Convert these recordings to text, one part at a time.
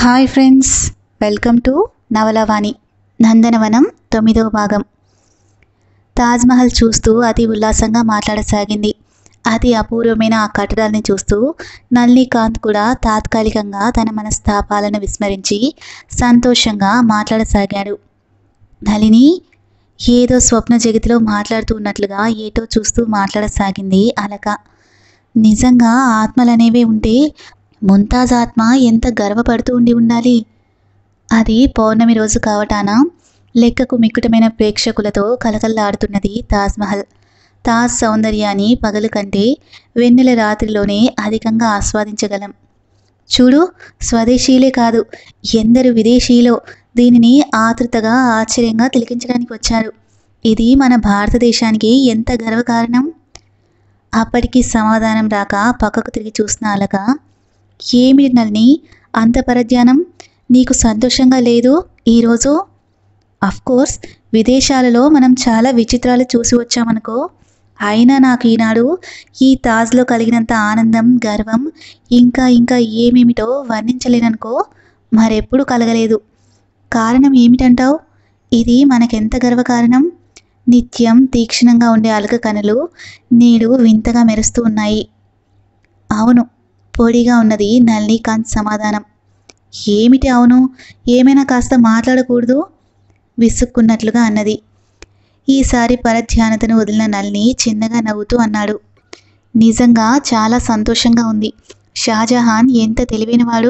hi friends welcome to Navalavani Nandanavanam తొమ్మిదవ భాగం తాజ్మహల్ చూస్తూ అతి ఉల్లాసంగా మాట్లాడసాగింది అతి అపూర్వమైన ఆ కట్టడాల్ని చూస్తూ నల్లికాంత్ కూడా తాత్కాలికంగా తన మనస్తాపాలను విస్మరించి సంతోషంగా మాట్లాడసాగాడు నలిని ఏదో స్వప్న జగతిలో మాట్లాడుతూ ఉన్నట్లుగా ఏటో చూస్తూ మాట్లాడసాగింది అలక నిజంగా ఆత్మలనేవే ఉంటే ముంతాజ్ ఆత్మ ఎంత గర్వపడుతూ ఉండి ఉండాలి అది పౌర్ణమి రోజు కావటాన లెక్కకు మిక్కుటమైన ప్రేక్షకులతో కలకల్లాడుతున్నది తాజ్మహల్ తాజ్ సౌందర్యాన్ని పగలు కంటే వెన్నెల రాత్రిలోనే అధికంగా ఆస్వాదించగలం చూడు స్వదేశీలే కాదు ఎందరు విదేశీలో దీనిని ఆతృతగా ఆశ్చర్యంగా తిలకించడానికి వచ్చారు ఇది మన భారతదేశానికి ఎంత గర్వకారణం అప్పటికి సమాధానం రాక పక్కకు తిరిగి చూసిన అలక ఏమి నల్ని అంత పరధ్యానం నీకు సంతోషంగా లేదు ఈరోజు కోర్స్ విదేశాలలో మనం చాలా విచిత్రాలు చూసి వచ్చామనుకో అయినా నాకు ఈనాడు ఈ తాజ్లో కలిగినంత ఆనందం గర్వం ఇంకా ఇంకా ఏమేమిటో వర్ణించలేననుకో మరెప్పుడు కలగలేదు కారణం ఏమిటంటావు ఇది మనకెంత గర్వకారణం నిత్యం తీక్షణంగా ఉండే అలక కనులు నేడు వింతగా మెరుస్తూ ఉన్నాయి అవును పొడిగా ఉన్నది నల్లికాంత్ సమాధానం ఏమిటి అవును ఏమైనా కాస్త మాట్లాడకూడదు విసుక్కున్నట్లుగా అన్నది ఈసారి పరధ్యానతను వదిలిన నల్ని చిన్నగా నవ్వుతూ అన్నాడు నిజంగా చాలా సంతోషంగా ఉంది షాజహాన్ ఎంత తెలివైనవాడు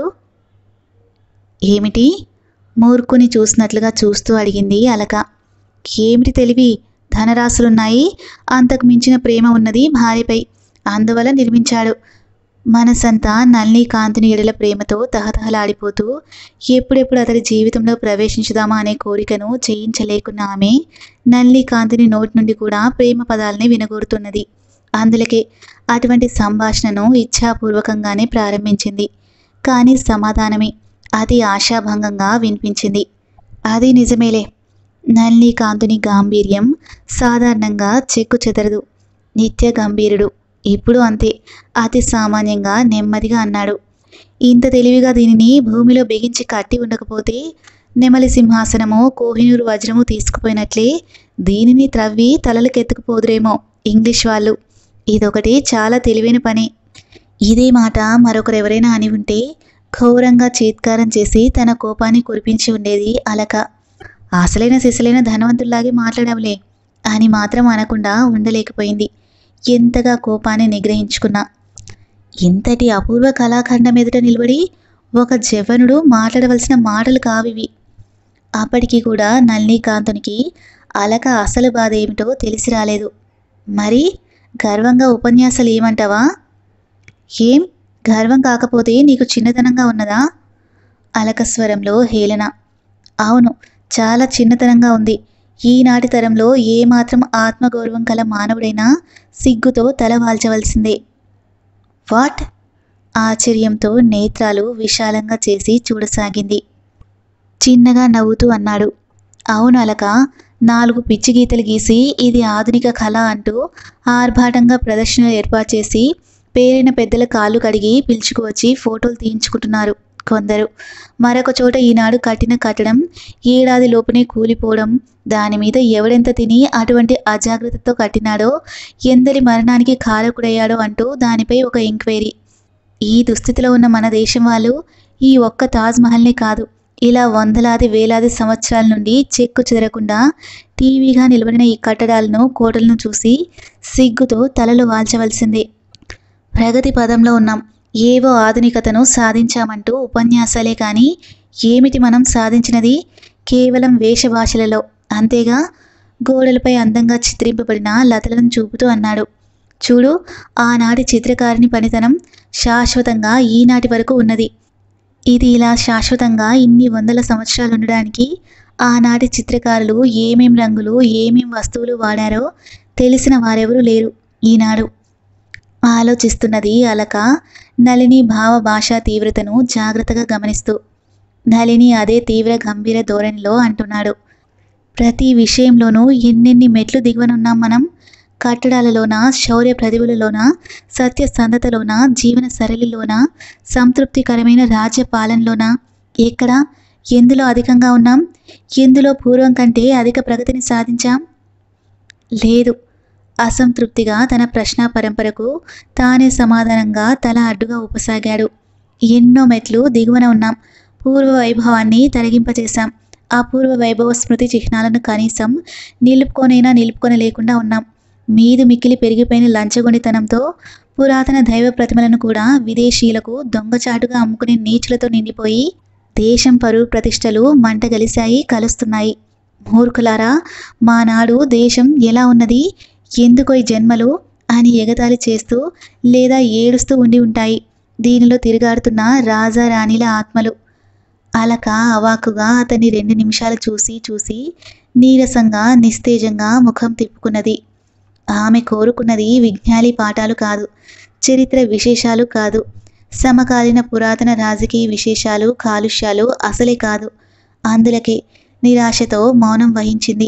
ఏమిటి మూర్ఖుని చూసినట్లుగా చూస్తూ అడిగింది అలక ఏమిటి తెలివి ధనరాశులున్నాయి అంతకు మించిన ప్రేమ ఉన్నది భార్యపై అందువల్ల నిర్మించాడు మనసంతా నల్లి కాంతిని ఎడల ప్రేమతో తహతహలాడిపోతూ ఎప్పుడెప్పుడు అతడి జీవితంలో ప్రవేశించుదామా అనే కోరికను చేయించలేకున్న ఆమె నల్లి కాంతిని నోటి నుండి కూడా ప్రేమ పదాలని వినగోరుతున్నది అందులకే అటువంటి సంభాషణను ఇచ్ఛాపూర్వకంగానే ప్రారంభించింది కానీ సమాధానమే అది ఆశాభంగంగా వినిపించింది అది నిజమేలే నల్లి కాంతుని గాంభీర్యం సాధారణంగా చెక్కు చెదరదు నిత్య గంభీరుడు ఇప్పుడు అంతే అతి సామాన్యంగా నెమ్మదిగా అన్నాడు ఇంత తెలివిగా దీనిని భూమిలో బిగించి కట్టి ఉండకపోతే నెమలి సింహాసనము కోహినూరు వజ్రము తీసుకుపోయినట్లే దీనిని త్రవ్వి తలలకెత్తుకుపోదురేమో ఇంగ్లీష్ వాళ్ళు ఇదొకటి చాలా తెలివైన పని ఇదే మాట మరొకరు ఎవరైనా అని ఉంటే ఘోరంగా చీత్కారం చేసి తన కోపాన్ని కురిపించి ఉండేది అలక అసలైన సిసలైన ధనవంతుల్లాగే మాట్లాడవులే అని మాత్రం అనకుండా ఉండలేకపోయింది ఎంతగా కోపాన్ని నిగ్రహించుకున్నా ఇంతటి అపూర్వ కళాఖండం ఎదుట నిలబడి ఒక జవనుడు మాట్లాడవలసిన మాటలు కావివి అప్పటికి కూడా నల్లికాంతునికి అలక అసలు బాధ ఏమిటో తెలిసి రాలేదు మరి గర్వంగా ఉపన్యాసాలు ఏమంటావా ఏం గర్వం కాకపోతే నీకు చిన్నతనంగా ఉన్నదా అలక స్వరంలో హేళన అవును చాలా చిన్నతనంగా ఉంది ఈనాటి తరంలో ఏమాత్రం ఆత్మగౌరవం కల మానవుడైనా సిగ్గుతో తల వాల్చవలసిందే వాట్ ఆశ్చర్యంతో నేత్రాలు విశాలంగా చేసి చూడసాగింది చిన్నగా నవ్వుతూ అన్నాడు అవును అలక నాలుగు పిచ్చి గీతలు గీసి ఇది ఆధునిక కళ అంటూ ఆర్భాటంగా ప్రదర్శనలు ఏర్పాటు చేసి పేరైన పెద్దల కాళ్ళు కడిగి పిలుచుకువచ్చి ఫోటోలు తీయించుకుంటున్నారు కొందరు మరొక చోట ఈనాడు కట్టిన కట్టడం ఏడాది లోపునే కూలిపోవడం దాని మీద ఎవడెంత తిని అటువంటి అజాగ్రత్తతో కట్టినాడో ఎందరి మరణానికి కారకుడయ్యాడో అంటూ దానిపై ఒక ఎంక్వైరీ ఈ దుస్థితిలో ఉన్న మన దేశం వాళ్ళు ఈ ఒక్క తాజ్మహల్నే కాదు ఇలా వందలాది వేలాది సంవత్సరాల నుండి చెక్కు చెదరకుండా టీవీగా నిలబడిన ఈ కట్టడాలను కోటలను చూసి సిగ్గుతో తలలు వాల్చవలసిందే ప్రగతి పదంలో ఉన్నాం ఏవో ఆధునికతను సాధించామంటూ ఉపన్యాసాలే కానీ ఏమిటి మనం సాధించినది కేవలం వేషభాషలలో అంతేగా గోడలపై అందంగా చిత్రింపబడిన లతలను చూపుతూ అన్నాడు చూడు ఆనాటి చిత్రకారిని పనితనం శాశ్వతంగా ఈనాటి వరకు ఉన్నది ఇది ఇలా శాశ్వతంగా ఇన్ని వందల సంవత్సరాలు ఉండడానికి ఆనాటి చిత్రకారులు ఏమేం రంగులు ఏమేం వస్తువులు వాడారో తెలిసిన వారెవరూ లేరు ఈనాడు ఆలోచిస్తున్నది అలక నలిని భావ భాషా తీవ్రతను జాగ్రత్తగా గమనిస్తూ నలిని అదే తీవ్ర గంభీర ధోరణిలో అంటున్నాడు ప్రతి విషయంలోనూ ఎన్నెన్ని మెట్లు దిగువనున్నాం మనం కట్టడాలలోన శౌర్య ప్రతిభలలోన సత్యసంధతలోన జీవన సరళిలోన సంతృప్తికరమైన రాజ్య పాలనలోన ఎక్కడ ఎందులో అధికంగా ఉన్నాం ఎందులో పూర్వం కంటే అధిక ప్రగతిని సాధించాం లేదు అసంతృప్తిగా తన ప్రశ్న పరంపరకు తానే సమాధానంగా తల అడ్డుగా ఉపసాగాడు ఎన్నో మెట్లు దిగువన ఉన్నాం పూర్వ వైభవాన్ని తొలగింపచేశాం ఆ పూర్వ వైభవ స్మృతి చిహ్నాలను కనీసం నిలుపుకొనైనా నిలుపుకొని లేకుండా ఉన్నాం మీదు మిక్కిలి పెరిగిపోయిన లంచగొండితనంతో పురాతన దైవ ప్రతిమలను కూడా విదేశీయులకు దొంగచాటుగా అమ్ముకునే నీచులతో నిండిపోయి దేశం పరువు ప్రతిష్టలు మంటగలిశాయి కలుస్తున్నాయి మూర్ఖులారా మానాడు దేశం ఎలా ఉన్నది ఎందుకో ఈ జన్మలు అని ఎగతాళి చేస్తూ లేదా ఏడుస్తూ ఉండి ఉంటాయి దీనిలో తిరుగాడుతున్న రాజా రాణిల ఆత్మలు అలక అవాకుగా అతన్ని రెండు నిమిషాలు చూసి చూసి నీరసంగా నిస్తేజంగా ముఖం తిప్పుకున్నది ఆమె కోరుకున్నది విజ్ఞాలి పాఠాలు కాదు చరిత్ర విశేషాలు కాదు సమకాలీన పురాతన రాజకీయ విశేషాలు కాలుష్యాలు అసలే కాదు అందులకే నిరాశతో మౌనం వహించింది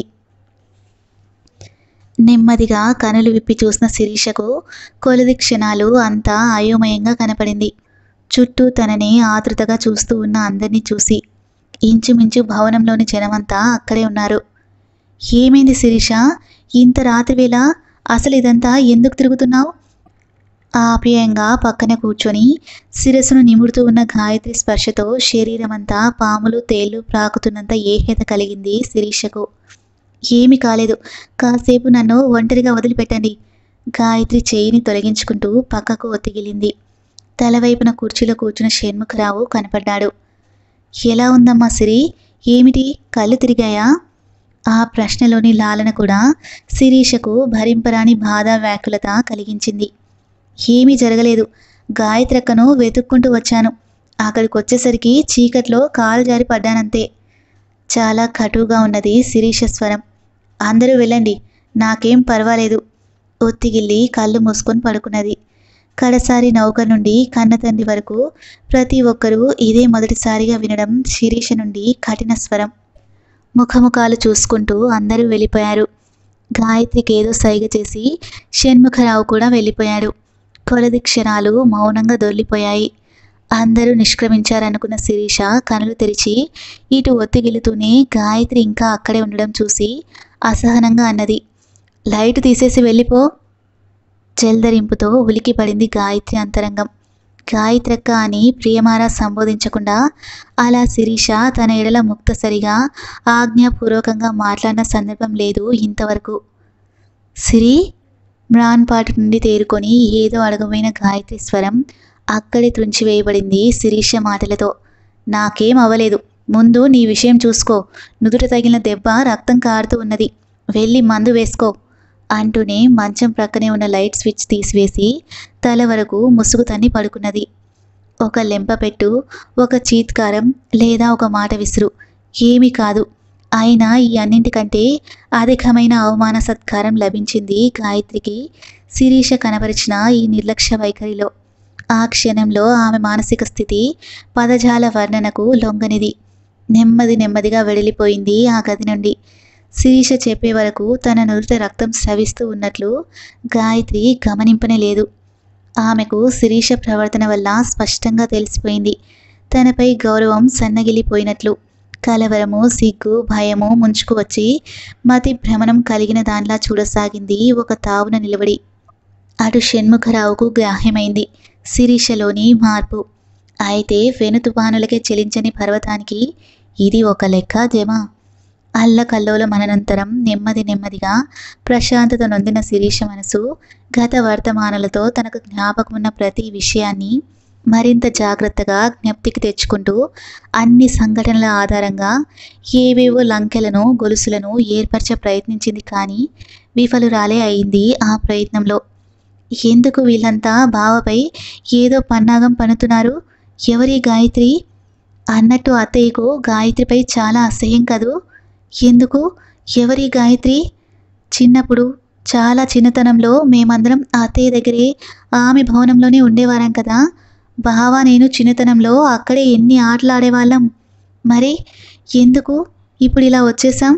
నెమ్మదిగా కనులు విప్పి చూసిన శిరీషకు కొలది క్షణాలు అంతా అయోమయంగా కనపడింది చుట్టూ తనని ఆతృతగా చూస్తూ ఉన్న అందరినీ చూసి ఇంచుమించు భవనంలోని జనమంతా అక్కడే ఉన్నారు ఏమైంది శిరీష ఇంత రాత్రివేళ అసలు ఇదంతా ఎందుకు తిరుగుతున్నావు ఆప్యాయంగా పక్కన కూర్చొని శిరస్సును నిమురుతూ ఉన్న గాయత్రి స్పర్శతో శరీరమంతా పాములు తేళ్లు ప్రాకుతున్నంత ఏహ్యత కలిగింది శిరీషకు ఏమీ కాలేదు కాసేపు నన్ను ఒంటరిగా వదిలిపెట్టండి గాయత్రి చేయిని తొలగించుకుంటూ పక్కకు ఒత్తిగిలింది తలవైపున కుర్చీలో కూర్చున్న షణ్ముఖరావు కనపడ్డాడు ఎలా ఉందమ్మా సిరి ఏమిటి కళ్ళు తిరిగాయా ఆ ప్రశ్నలోని లాలన కూడా శిరీషకు భరింపరాని బాధ వ్యాకులత కలిగించింది ఏమీ జరగలేదు గాయత్రక్కను వెతుక్కుంటూ వచ్చాను అక్కడికి వచ్చేసరికి చీకట్లో కాలు జారి పడ్డానంతే చాలా కటువుగా ఉన్నది శిరీష స్వరం అందరూ వెళ్ళండి నాకేం పర్వాలేదు ఒత్తిగిల్లి కళ్ళు మూసుకొని పడుకున్నది కడసారి నౌక నుండి కన్నతండ్రి వరకు ప్రతి ఒక్కరూ ఇదే మొదటిసారిగా వినడం శిరీష నుండి కఠిన స్వరం ముఖముఖాలు చూసుకుంటూ అందరూ వెళ్ళిపోయారు గాయత్రికి ఏదో సైగ చేసి షణ్ముఖరావు కూడా వెళ్ళిపోయాడు కొలది క్షణాలు మౌనంగా దొర్లిపోయాయి అందరూ నిష్క్రమించారనుకున్న శిరీష కనులు తెరిచి ఇటు ఒత్తిగిలుతూనే గాయత్రి ఇంకా అక్కడే ఉండడం చూసి అసహనంగా అన్నది లైట్ తీసేసి వెళ్ళిపో చెల్దరింపుతో ఉలికి పడింది గాయత్రి అంతరంగం గాయత్రక్క అని ప్రియమారా సంబోధించకుండా అలా శిరీష తన ఎడల ముక్తసరిగా ఆజ్ఞాపూర్వకంగా మాట్లాడిన సందర్భం లేదు ఇంతవరకు సిరి మ్రాన్పాటు నుండి తేరుకొని ఏదో అడగమైన గాయత్రి స్వరం అక్కడే త్రుంచివేయబడింది శిరీష మాటలతో నాకేం అవ్వలేదు ముందు నీ విషయం చూసుకో నుదుట తగిలిన దెబ్బ రక్తం కారుతూ ఉన్నది వెళ్ళి మందు వేసుకో అంటూనే మంచం ప్రక్కనే ఉన్న లైట్ స్విచ్ తీసివేసి తల వరకు ముసుగు తన్ని పడుకున్నది ఒక లెంపపెట్టు ఒక చీత్కారం లేదా ఒక మాట విసురు ఏమీ కాదు అయినా ఈ అన్నింటికంటే అధికమైన అవమాన సత్కారం లభించింది గాయత్రికి శిరీష కనబరిచిన ఈ నిర్లక్ష్య వైఖరిలో ఆ క్షణంలో ఆమె మానసిక స్థితి పదజాల వర్ణనకు లొంగనిది నెమ్మది నెమ్మదిగా వెడలిపోయింది ఆ గది నుండి శిరీష చెప్పే వరకు తన నుదుట రక్తం స్రవిస్తూ ఉన్నట్లు గాయత్రి గమనింపనే లేదు ఆమెకు శిరీష ప్రవర్తన వల్ల స్పష్టంగా తెలిసిపోయింది తనపై గౌరవం సన్నగిలిపోయినట్లు కలవరము సిగ్గు భయము ముంచుకు వచ్చి మతి భ్రమణం కలిగిన దానిలా చూడసాగింది ఒక తావున నిలబడి అటు షణ్ముఖరావుకు గ్రాహ్యమైంది శిరీషలోని మార్పు అయితే వెను తుఫానులకే చెలించని పర్వతానికి ఇది ఒక లెక్క జమ అల్లకల్లోలం అనంతరం నెమ్మది నెమ్మదిగా ప్రశాంతత నొందిన శిరీష మనసు గత వర్తమానాలతో తనకు జ్ఞాపకమున్న ప్రతి విషయాన్ని మరింత జాగ్రత్తగా జ్ఞప్తికి తెచ్చుకుంటూ అన్ని సంఘటనల ఆధారంగా ఏవేవో లంకెలను గొలుసులను ఏర్పరచ ప్రయత్నించింది కానీ విఫలురాలే అయింది ఆ ప్రయత్నంలో ఎందుకు వీళ్ళంతా బావపై ఏదో పన్నాగం పన్నుతున్నారు ఎవరి గాయత్రి అన్నట్టు అత్తయ్యకు గాయత్రిపై చాలా అసహ్యం కదూ ఎందుకు ఎవరి గాయత్రి చిన్నప్పుడు చాలా చిన్నతనంలో మేమందరం అత్తయ్య దగ్గరే ఆమె భవనంలోనే ఉండేవారం కదా బావ నేను చిన్నతనంలో అక్కడే ఎన్ని ఆటలు ఆడేవాళ్ళం మరి ఎందుకు ఇప్పుడు ఇలా వచ్చేసాం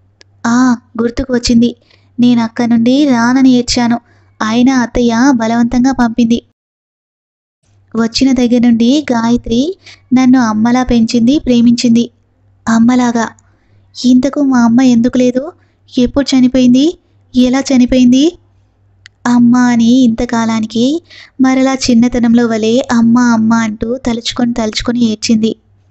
ఆ గుర్తుకు వచ్చింది నేను అక్కడి నుండి రానని ఏడ్చాను అయినా అత్తయ్య బలవంతంగా పంపింది వచ్చిన దగ్గర నుండి గాయత్రి నన్ను అమ్మలా పెంచింది ప్రేమించింది అమ్మలాగా ఇంతకు మా అమ్మ ఎందుకు లేదు ఎప్పుడు చనిపోయింది ఎలా చనిపోయింది అమ్మ అని ఇంతకాలానికి మరలా చిన్నతనంలో వలె అమ్మ అమ్మ అంటూ తలుచుకొని తలుచుకొని ఏడ్చింది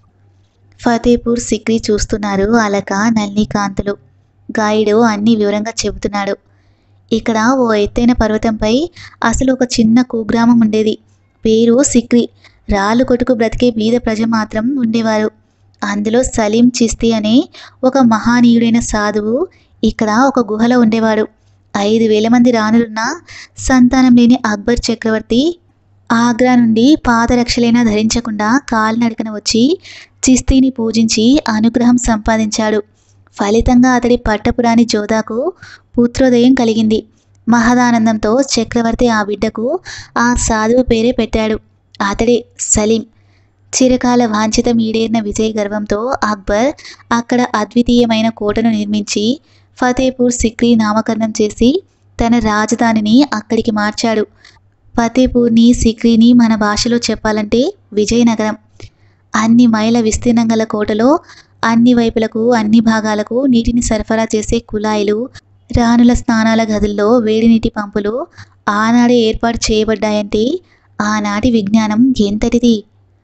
ఫతేపూర్ సిక్రీ చూస్తున్నారు అలక నల్లికాంతులు గాయుడు అన్ని వివరంగా చెబుతున్నాడు ఇక్కడ ఓ ఎత్తైన పర్వతంపై అసలు ఒక చిన్న కుగ్రామం ఉండేది పేరు సిక్రి రాళ్ళు కొట్టుకు బ్రతికే బీద ప్రజ మాత్రం ఉండేవారు అందులో సలీం చిస్తీ అనే ఒక మహానీయుడైన సాధువు ఇక్కడ ఒక గుహలో ఉండేవాడు ఐదు వేల మంది రాణులున్న సంతానం లేని అక్బర్ చక్రవర్తి ఆగ్రా నుండి పాదరక్షలైనా ధరించకుండా కాలినడకన వచ్చి చిస్తీని పూజించి అనుగ్రహం సంపాదించాడు ఫలితంగా అతడి పట్టపురాణి జోదాకు పుత్రోదయం కలిగింది మహదానందంతో చక్రవర్తి ఆ బిడ్డకు ఆ సాధువు పేరే పెట్టాడు అతడే సలీం చిరకాల వాంఛితం ఈడేరిన విజయ గర్వంతో అక్బర్ అక్కడ అద్వితీయమైన కోటను నిర్మించి ఫతేపూర్ సిక్రీ నామకరణం చేసి తన రాజధానిని అక్కడికి మార్చాడు ఫతేపూర్ని సిక్రీని మన భాషలో చెప్పాలంటే విజయనగరం అన్ని మైళ్ళ విస్తీర్ణం గల కోటలో అన్ని వైపులకు అన్ని భాగాలకు నీటిని సరఫరా చేసే కుళాయిలు రాణుల స్నానాల గదుల్లో వేడి నీటి పంపులు ఆనాడే ఏర్పాటు చేయబడ్డాయంటే ఆనాటి విజ్ఞానం ఎంతటిది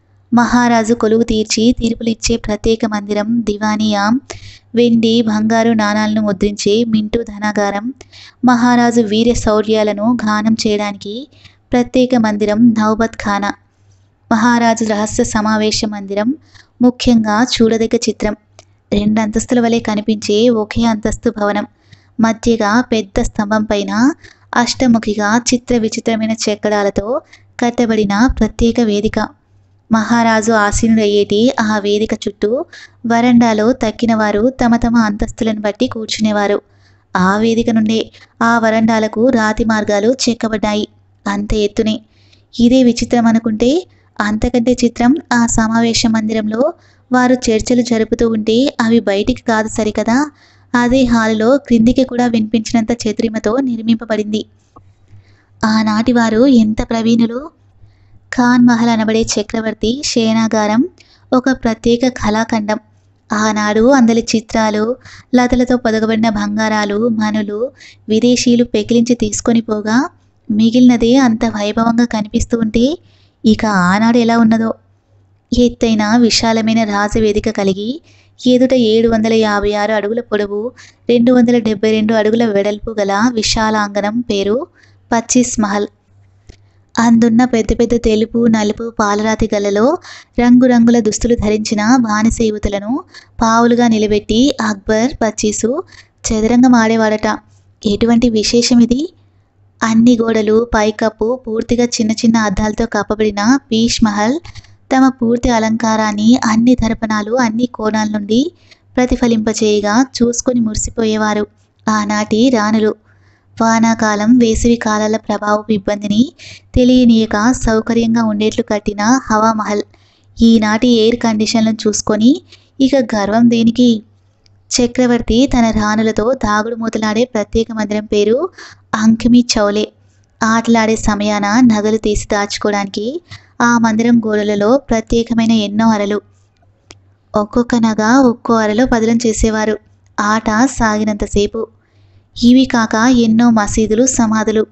మహారాజు కొలువు తీర్చి తీర్పులు ఇచ్చే ప్రత్యేక మందిరం దివానియాం వెండి బంగారు నాణాలను ముద్రించే మింటూ ధనాగారం మహారాజు వీర్య శౌర్యాలను గానం చేయడానికి ప్రత్యేక మందిరం నౌబత్ ఖానా మహారాజు రహస్య సమావేశ మందిరం ముఖ్యంగా చూడదగ్గ చిత్రం రెండు అంతస్తుల వలె కనిపించే ఒకే అంతస్తు భవనం మధ్యగా పెద్ద స్తంభం పైన అష్టముఖిగా చిత్ర విచిత్రమైన చెక్కడాలతో కట్టబడిన ప్రత్యేక వేదిక మహారాజు ఆసీనుడయ్యేటి ఆ వేదిక చుట్టూ వరండాలో తక్కిన వారు తమ తమ అంతస్తులను బట్టి కూర్చునేవారు ఆ వేదిక నుండే ఆ వరండాలకు రాతి మార్గాలు చెక్కబడ్డాయి అంత ఎత్తునే ఇదే విచిత్రం అనుకుంటే అంతకంటే చిత్రం ఆ సమావేశ మందిరంలో వారు చర్చలు జరుపుతూ ఉంటే అవి బయటికి కాదు సరికదా అదే హాలులో క్రిందికి కూడా వినిపించినంత చతురిమతో నిర్మింపబడింది ఆనాటి వారు ఎంత ప్రవీణులు ఖాన్ మహల్ అనబడే చక్రవర్తి శేనాగారం ఒక ప్రత్యేక కళాఖండం ఆనాడు అందలి చిత్రాలు లతలతో పొదగబడిన బంగారాలు మనులు విదేశీయులు పెకిలించి తీసుకొని పోగా మిగిలినదే అంత వైభవంగా కనిపిస్తూ ఉంటే ఇక ఆనాడు ఎలా ఉన్నదో ఎత్తైన విశాలమైన రాజవేదిక కలిగి ఎదుట ఏడు వందల యాభై ఆరు అడుగుల పొడవు రెండు వందల డెబ్బై రెండు అడుగుల వెడల్పు గల విశాలాంగణం పేరు పచ్చిస్ మహల్ అందున్న పెద్ద పెద్ద తెలుపు నలుపు పాలరాతి గలలో రంగురంగుల దుస్తులు ధరించిన బానిస యువతులను పావులుగా నిలబెట్టి అక్బర్ పచ్చీసు చదరంగం ఆడేవాడట ఎటువంటి విశేషం ఇది అన్ని గోడలు పైకప్పు పూర్తిగా చిన్న చిన్న అద్దాలతో కప్పబడిన పీష్ మహల్ తమ పూర్తి అలంకారాన్ని అన్ని దర్పణాలు అన్ని కోణాల నుండి ప్రతిఫలింపచేయగా చూసుకొని మురిసిపోయేవారు ఆనాటి రాణులు వానాకాలం వేసవి కాలాల ప్రభావపు ఇబ్బందిని తెలియనీయక సౌకర్యంగా ఉండేట్లు కట్టిన హవామహల్ ఈనాటి ఎయిర్ కండిషన్లను చూసుకొని ఇక గర్వం దేనికి చక్రవర్తి తన రాణులతో దాగుడు మూతలాడే ప్రత్యేక మందిరం పేరు అంకిమి చౌలే ఆటలాడే సమయాన నగలు తీసి దాచుకోవడానికి ఆ మందిరం గోడలలో ప్రత్యేకమైన ఎన్నో అరలు ఒక్కొక్క నగ ఒక్కో అరలో పదిలం చేసేవారు ఆట సాగినంతసేపు ఇవి కాక ఎన్నో మసీదులు సమాధులు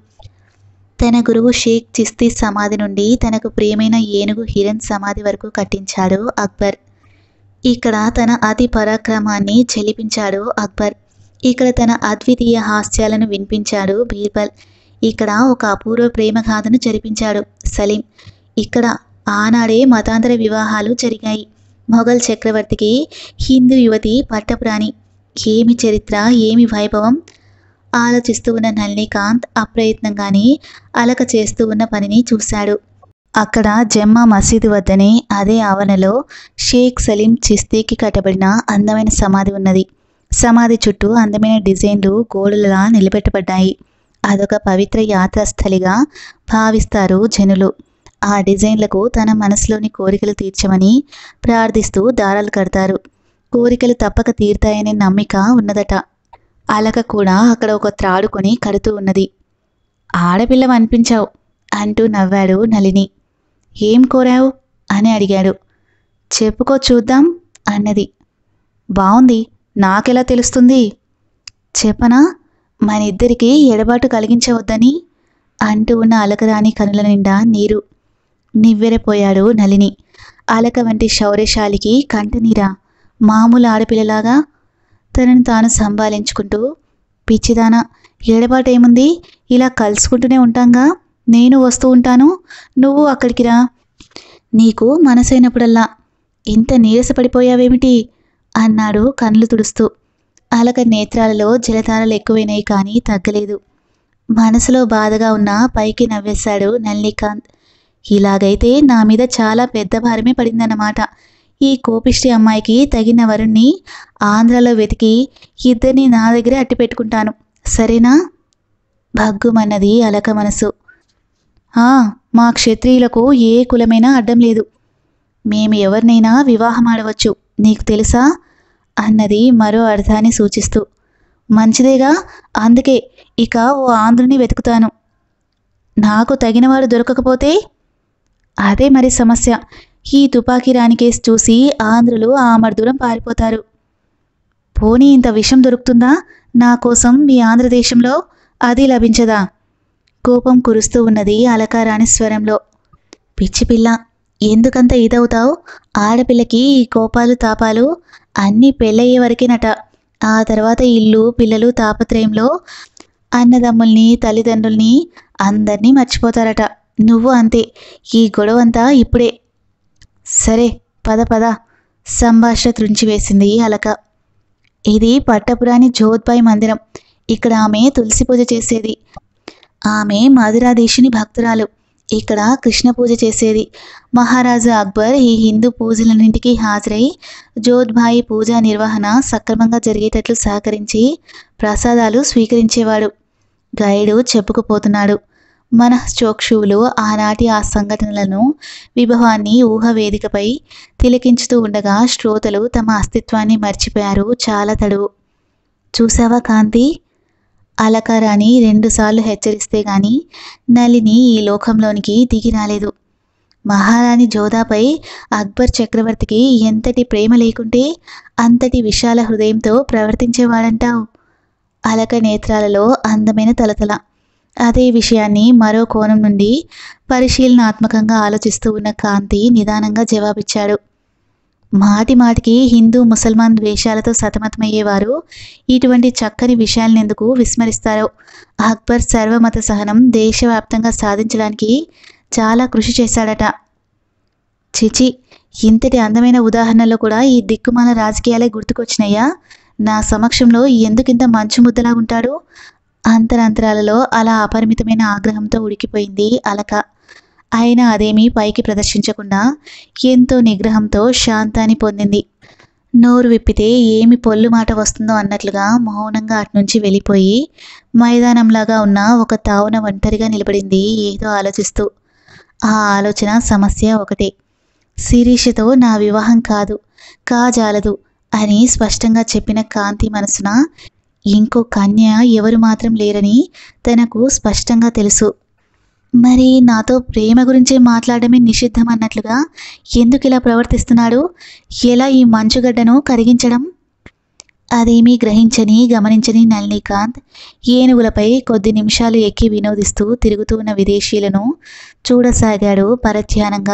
తన గురువు షేక్ చిస్తీ సమాధి నుండి తనకు ప్రియమైన ఏనుగు హిరణ్ సమాధి వరకు కట్టించాడు అక్బర్ ఇక్కడ తన అతి పరాక్రమాన్ని చెలిపించాడు అక్బర్ ఇక్కడ తన అద్వితీయ హాస్యాలను వినిపించాడు బీర్బల్ ఇక్కడ ఒక అపూర్వ ప్రేమగాథను జరిపించాడు సలీం ఇక్కడ ఆనాడే మతాంతర వివాహాలు జరిగాయి మొఘల్ చక్రవర్తికి హిందూ యువతి పట్టపురాణి ఏమి చరిత్ర ఏమి వైభవం ఆలోచిస్తూ ఉన్న నళినీకాంత్ అప్రయత్నంగానే అలక చేస్తూ ఉన్న పనిని చూశాడు అక్కడ జమ్మా మసీదు వద్దనే అదే ఆవరణలో షేక్ సలీం చిస్తీకి కట్టబడిన అందమైన సమాధి ఉన్నది సమాధి చుట్టూ అందమైన డిజైన్లు గోడలలా నిలబెట్టబడ్డాయి అదొక పవిత్ర యాత్రాస్థలిగా భావిస్తారు జనులు ఆ డిజైన్లకు తన మనసులోని కోరికలు తీర్చమని ప్రార్థిస్తూ దారాలు కడతారు కోరికలు తప్పక తీరుతాయనే నమ్మిక ఉన్నదట అలక కూడా అక్కడ ఒక త్రాడు కొని కడుతూ ఉన్నది ఆడపిల్లవనిపించావు అంటూ నవ్వాడు నలిని ఏం కోరావు అని అడిగాడు చెప్పుకో చూద్దాం అన్నది బావుంది నాకెలా తెలుస్తుంది చెప్పనా మన ఇద్దరికి ఎడబాటు కలిగించవద్దని అంటూ ఉన్న అలకరాని కనుల నిండా నీరు నివ్వెరపోయాడు నలిని అలక వంటి శౌర్యశాలికి కంటనీరా మామూలు ఆడపిల్లలాగా తనను తాను సంభాలించుకుంటూ పిచ్చిదానా ఎడబాటేముంది ఇలా కలుసుకుంటూనే ఉంటాంగా నేను వస్తూ ఉంటాను నువ్వు అక్కడికి రా నీకు మనసైనప్పుడల్లా ఇంత నీరసపడిపోయావేమిటి అన్నాడు కళ్ళు తుడుస్తూ అలక నేత్రాలలో జలధారలు ఎక్కువైనాయి కానీ తగ్గలేదు మనసులో బాధగా ఉన్న పైకి నవ్వేశాడు నల్లికాంత్ ఇలాగైతే నా మీద చాలా పెద్ద భారమే పడిందన్నమాట ఈ కోపిష్టి అమ్మాయికి తగిన వరుణ్ణి ఆంధ్రలో వెతికి ఇద్దరిని నా దగ్గరే అట్టి పెట్టుకుంటాను సరేనా భగ్గుమన్నది అలక మనసు "ఆ, మా క్షత్రియులకు ఏ కులమైనా అడ్డం లేదు మేము ఎవరినైనా వివాహం ఆడవచ్చు నీకు తెలుసా అన్నది మరో అర్థాన్ని సూచిస్తూ మంచిదేగా అందుకే ఇక ఓ ఆంధ్రుని వెతుకుతాను నాకు తగినవాడు దొరకకపోతే అదే మరి సమస్య ఈ తుపాకీ రాణి కేసు చూసి ఆంధ్రులు ఆమర దూరం పారిపోతారు పోనీ ఇంత విషం దొరుకుతుందా నా కోసం మీ ఆంధ్రదేశంలో అది లభించదా కోపం కురుస్తూ ఉన్నది అలకారాణి స్వరంలో పిచ్చి పిల్ల ఎందుకంత ఇదవుతావు ఆడపిల్లకి ఈ కోపాలు తాపాలు అన్నీ పెళ్ళయ్యే వరకేనట ఆ తర్వాత ఇల్లు పిల్లలు తాపత్రయంలో అన్నదమ్ముల్ని తల్లిదండ్రుల్ని అందరినీ మర్చిపోతారట నువ్వు అంతే ఈ గొడవంతా ఇప్పుడే సరే పద పద సంభాషణ త్రుంచివేసింది అలక ఇది పట్టపురాణి జోధ్బాయ్ మందిరం ఇక్కడ ఆమె తులసి పూజ చేసేది ఆమె మధురాదేశిని భక్తురాలు ఇక్కడ కృష్ణ పూజ చేసేది మహారాజా అక్బర్ ఈ హిందూ పూజలన్నింటికీ హాజరై జోధ్బాయి పూజా నిర్వహణ సక్రమంగా జరిగేటట్లు సహకరించి ప్రసాదాలు స్వీకరించేవాడు గైడు చెప్పుకుపోతున్నాడు మనశ్చోక్షువులు ఆనాటి ఆ సంఘటనలను విభవాన్ని ఊహవేదికపై తిలకించుతూ ఉండగా శ్రోతలు తమ అస్తిత్వాన్ని మర్చిపోయారు చాలా తడువు చూసావా కాంతి అలకారాని రెండుసార్లు హెచ్చరిస్తే గాని నలిని ఈ లోకంలోనికి దిగి రాలేదు మహారాణి జోదాపై అక్బర్ చక్రవర్తికి ఎంతటి ప్రేమ లేకుంటే అంతటి విశాల హృదయంతో ప్రవర్తించేవాడంటావు అలక నేత్రాలలో అందమైన తలతల అదే విషయాన్ని మరో కోణం నుండి పరిశీలనాత్మకంగా ఆలోచిస్తూ ఉన్న కాంతి నిదానంగా జవాబిచ్చాడు మాటి మాటికి హిందూ ముసల్మాన్ ద్వేషాలతో సతమతమయ్యేవారు ఇటువంటి చక్కని విషయాలను ఎందుకు విస్మరిస్తారో అక్బర్ సర్వమత సహనం దేశవ్యాప్తంగా సాధించడానికి చాలా కృషి చేశాడట చిచి ఇంతటి అందమైన ఉదాహరణలో కూడా ఈ దిక్కుమాల రాజకీయాలే గుర్తుకొచ్చినాయా నా సమక్షంలో ఎందుకింత మంచు ముద్దలా ఉంటాడు అంతరంతరాలలో అలా అపరిమితమైన ఆగ్రహంతో ఉడికిపోయింది అలక అయినా అదేమీ పైకి ప్రదర్శించకుండా ఎంతో నిగ్రహంతో శాంతాన్ని పొందింది నోరు విప్పితే ఏమి పొల్లు మాట వస్తుందో అన్నట్లుగా మౌనంగా అట్నుంచి వెళ్ళిపోయి మైదానంలాగా ఉన్న ఒక తావున ఒంటరిగా నిలబడింది ఏదో ఆలోచిస్తూ ఆ ఆలోచన సమస్య ఒకటే శిరీషతో నా వివాహం కాదు కాజాలదు అని స్పష్టంగా చెప్పిన కాంతి మనసున ఇంకో కన్య ఎవరు మాత్రం లేరని తనకు స్పష్టంగా తెలుసు మరి నాతో ప్రేమ గురించే మాట్లాడమే నిషిద్ధం అన్నట్లుగా ఎందుకు ఇలా ప్రవర్తిస్తున్నాడు ఎలా ఈ మంచుగడ్డను కరిగించడం అదేమీ గ్రహించని గమనించని నళినీకాంత్ ఏనుగులపై కొద్ది నిమిషాలు ఎక్కి వినోదిస్తూ తిరుగుతూ ఉన్న విదేశీయులను చూడసాగాడు పరధ్యానంగా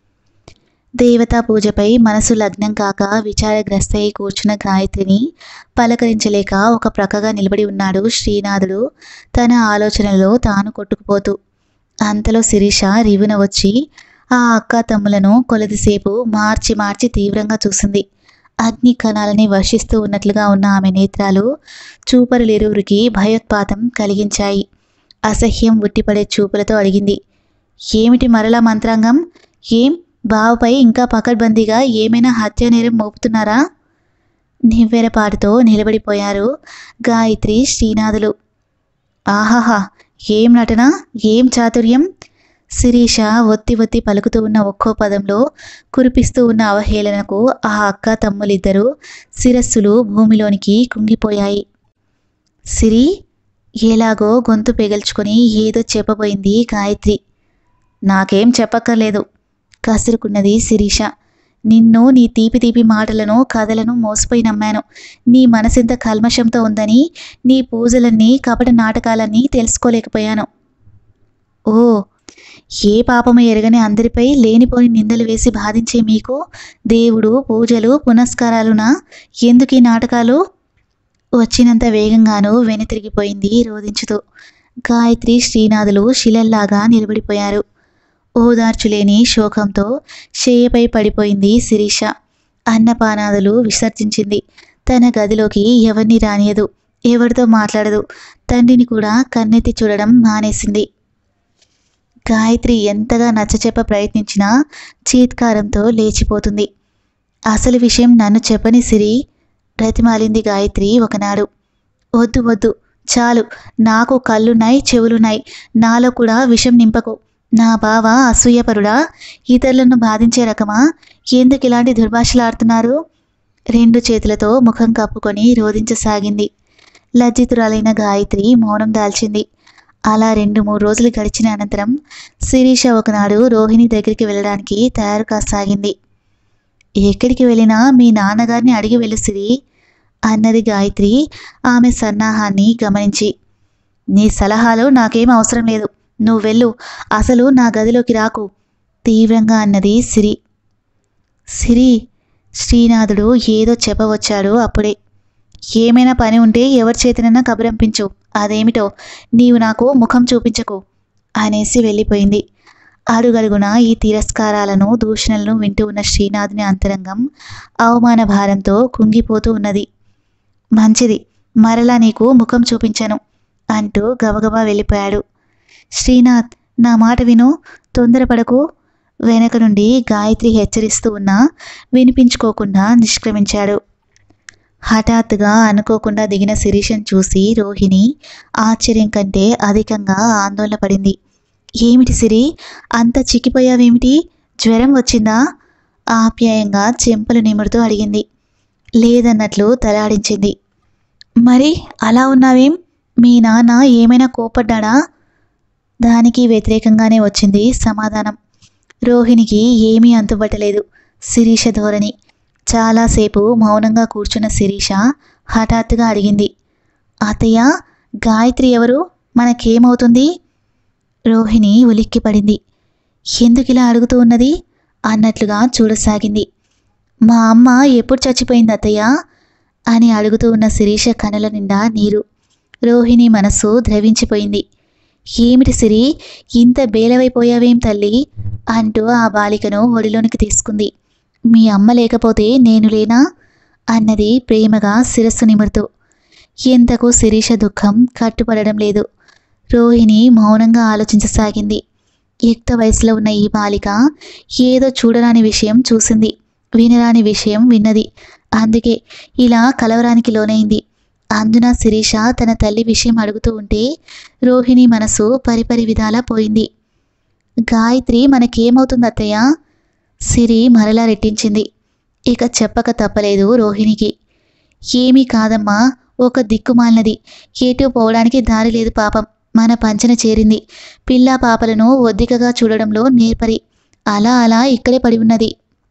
దేవతా పూజపై మనసు లగ్నం కాక విచారగ్రస్తై కూర్చున్న గాయత్రిని పలకరించలేక ఒక ప్రక్కగా నిలబడి ఉన్నాడు శ్రీనాథుడు తన ఆలోచనలో తాను కొట్టుకుపోతూ అంతలో శిరీష రివున వచ్చి ఆ అక్క తమ్ములను కొలదిసేపు మార్చి మార్చి తీవ్రంగా చూసింది అగ్ని కణాలని వర్షిస్తూ ఉన్నట్లుగా ఉన్న ఆమె నేత్రాలు చూపరులిరువురికి భయోత్పాతం కలిగించాయి అసహ్యం ఉట్టిపడే చూపులతో అడిగింది ఏమిటి మరలా మంత్రాంగం ఏం బావపై ఇంకా పకడ్బందీగా ఏమైనా హత్య నేరం మోపుతున్నారా నివ్వెరపాటుతో నిలబడిపోయారు గాయత్రి శ్రీనాథులు ఆహాహా ఏం నటన ఏం చాతుర్యం శిరీష ఒత్తి ఒత్తి పలుకుతూ ఉన్న ఒక్కో పదంలో కురిపిస్తూ ఉన్న అవహేళనకు ఆ అక్క తమ్ములిద్దరూ శిరస్సులు భూమిలోనికి కుంగిపోయాయి సిరి ఎలాగో గొంతు పెగల్చుకొని ఏదో చెప్పబోయింది గాయత్రి నాకేం చెప్పక్కర్లేదు కసురుకున్నది శిరీష నిన్ను నీ తీపి తీపి మాటలను కథలను మోసపోయి నమ్మాను నీ మనసెంత కల్మషంతో ఉందని నీ పూజలన్నీ కపట నాటకాలన్నీ తెలుసుకోలేకపోయాను ఓ ఏ పాపము ఎరగని అందరిపై లేనిపోని నిందలు వేసి బాధించే మీకు దేవుడు పూజలు పునస్కారాలునా ఎందుకు ఈ నాటకాలు వచ్చినంత వేగంగానూ వెనుతిరిగిపోయింది రోధించుతూ గాయత్రి శ్రీనాథులు శిలల్లాగా నిలబడిపోయారు ఓదార్చులేని శోకంతో షేయపై పడిపోయింది శిరీష అన్నపానాదులు విసర్జించింది తన గదిలోకి ఎవరిని రానియదు ఎవరితో మాట్లాడదు తండ్రిని కూడా కన్నెత్తి చూడడం మానేసింది గాయత్రి ఎంతగా నచ్చచెప్ప ప్రయత్నించినా చీత్కారంతో లేచిపోతుంది అసలు విషయం నన్ను చెప్పని సిరి బ్రతిమాలింది గాయత్రి ఒకనాడు వద్దు వద్దు చాలు నాకు కళ్ళున్నాయి చెవులున్నాయి నాలో కూడా విషం నింపకు నా బావ అసూయపరుడా ఇతరులను బాధించే రకమా ఎందుకు ఇలాంటి దుర్భాషలాడుతున్నారు రెండు చేతులతో ముఖం కప్పుకొని రోధించసాగింది లజ్జితురాలైన గాయత్రి మౌనం దాల్చింది అలా రెండు మూడు రోజులు గడిచిన అనంతరం శిరీష ఒకనాడు రోహిణి దగ్గరికి వెళ్ళడానికి తయారు కాసాగింది ఎక్కడికి వెళ్ళినా మీ నాన్నగారిని అడిగి వెళ్ళు సిరి అన్నది గాయత్రి ఆమె సన్నాహాన్ని గమనించి నీ సలహాలు నాకేం అవసరం లేదు నువ్వు వెళ్ళు అసలు నా గదిలోకి రాకు తీవ్రంగా అన్నది సిరి సిరి శ్రీనాథుడు ఏదో చెప్పవచ్చాడు అప్పుడే ఏమైనా పని ఉంటే ఎవరి చేతినన్నా కబురంపించు అదేమిటో నీవు నాకు ముఖం చూపించకు అనేసి వెళ్ళిపోయింది అడుగడుగున ఈ తిరస్కారాలను దూషణలను వింటూ ఉన్న శ్రీనాథుని అంతరంగం అవమాన భారంతో కుంగిపోతూ ఉన్నది మంచిది మరలా నీకు ముఖం చూపించను అంటూ గబగబా వెళ్ళిపోయాడు శ్రీనాథ్ నా మాట విను తొందరపడకు వెనక నుండి గాయత్రి హెచ్చరిస్తూ ఉన్నా వినిపించుకోకుండా నిష్క్రమించాడు హఠాత్తుగా అనుకోకుండా దిగిన శిరీషను చూసి రోహిణి ఆశ్చర్యం కంటే అధికంగా ఆందోళన పడింది ఏమిటి సిరి అంత చిక్కిపోయావేమిటి జ్వరం వచ్చిందా ఆప్యాయంగా చెంపలు నిమురుతూ అడిగింది లేదన్నట్లు తలాడించింది మరి అలా ఉన్నావేం మీ నాన్న ఏమైనా కోపడ్డాడా దానికి వ్యతిరేకంగానే వచ్చింది సమాధానం రోహిణికి ఏమీ అంతుబట్టలేదు శిరీష ధోరణి చాలాసేపు మౌనంగా కూర్చున్న శిరీష హఠాత్తుగా అడిగింది అత్తయ్య గాయత్రి ఎవరు మనకేమవుతుంది రోహిణి ఉలిక్కిపడింది ఎందుకు ఇలా అడుగుతూ ఉన్నది అన్నట్లుగా చూడసాగింది మా అమ్మ ఎప్పుడు చచ్చిపోయింది అత్తయ్య అని అడుగుతూ ఉన్న శిరీష కనుల నిండా నీరు రోహిణి మనస్సు ద్రవించిపోయింది ఏమిటి సిరి ఇంత బేలవైపోయావేం తల్లి అంటూ ఆ బాలికను ఒడిలోనికి తీసుకుంది మీ అమ్మ లేకపోతే నేను లేనా అన్నది ప్రేమగా శిరస్సు నిమురుతూ ఎంతకు శిరీష దుఃఖం కట్టుపడడం లేదు రోహిణి మౌనంగా ఆలోచించసాగింది యుక్త వయసులో ఉన్న ఈ బాలిక ఏదో చూడరాని విషయం చూసింది వినరాని విషయం విన్నది అందుకే ఇలా కలవరానికి లోనైంది అందున శిరీష తన తల్లి విషయం అడుగుతూ ఉంటే రోహిణి మనసు పరిపరి విధాలా పోయింది గాయత్రి మనకేమవుతుంది అత్తయ్య సిరి మరలా రెట్టించింది ఇక చెప్పక తప్పలేదు రోహిణికి ఏమీ కాదమ్మా ఒక దిక్కుమాలినది ఏటూ పోవడానికి దారి లేదు పాపం మన పంచన చేరింది పిల్ల పాపలను ఒద్దికగా చూడడంలో నేర్పరి అలా అలా ఇక్కడే పడి ఉన్నది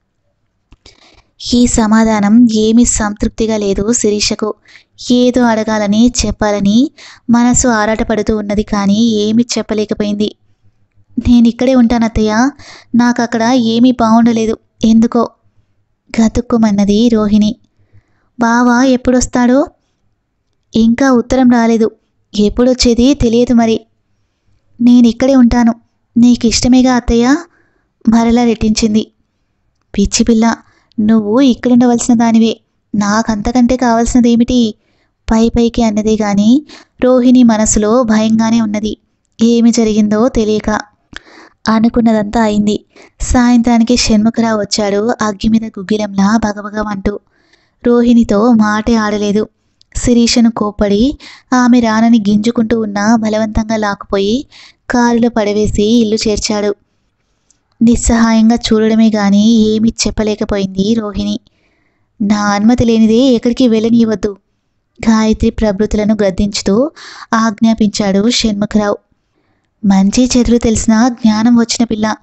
ఈ సమాధానం ఏమీ సంతృప్తిగా లేదు శిరీషకు ఏదో అడగాలని చెప్పాలని మనసు ఆరాటపడుతూ ఉన్నది కానీ ఏమీ చెప్పలేకపోయింది నేను ఇక్కడే ఉంటాను అత్తయ్య నాకు అక్కడ ఏమీ బాగుండలేదు ఎందుకో గతుక్కుమన్నది రోహిణి బావా ఎప్పుడొస్తాడో ఇంకా ఉత్తరం రాలేదు ఎప్పుడొచ్చేది తెలియదు మరి నేను ఇక్కడే ఉంటాను నీకు ఇష్టమేగా అత్తయ్య మరలా రెట్టించింది పిచ్చి పిల్ల నువ్వు ఇక్కడుండవలసిన దానివే నాకంతకంటే కావలసినదేమిటి పై పైకి అన్నదే గాని రోహిణి మనసులో భయంగానే ఉన్నది ఏమి జరిగిందో తెలియక అనుకున్నదంతా అయింది సాయంత్రానికి షణ్ముఖరావు వచ్చాడు అగ్గి మీద గుగ్గిలంలా బగబగమంటూ రోహిణితో మాటే ఆడలేదు శిరీషను కోప్పడి ఆమె రానని గింజుకుంటూ ఉన్నా బలవంతంగా లాక్కుపోయి కారులో పడవేసి ఇల్లు చేర్చాడు నిస్సహాయంగా చూడడమే గాని ఏమీ చెప్పలేకపోయింది రోహిణి నా అనుమతి లేనిదే ఎక్కడికి వెళ్ళనీయవద్దు గాయత్రి ప్రభృతులను గద్దించుతూ ఆజ్ఞాపించాడు షణ్ముఖరావు మంచి చెడులు తెలిసిన జ్ఞానం వచ్చిన పిల్ల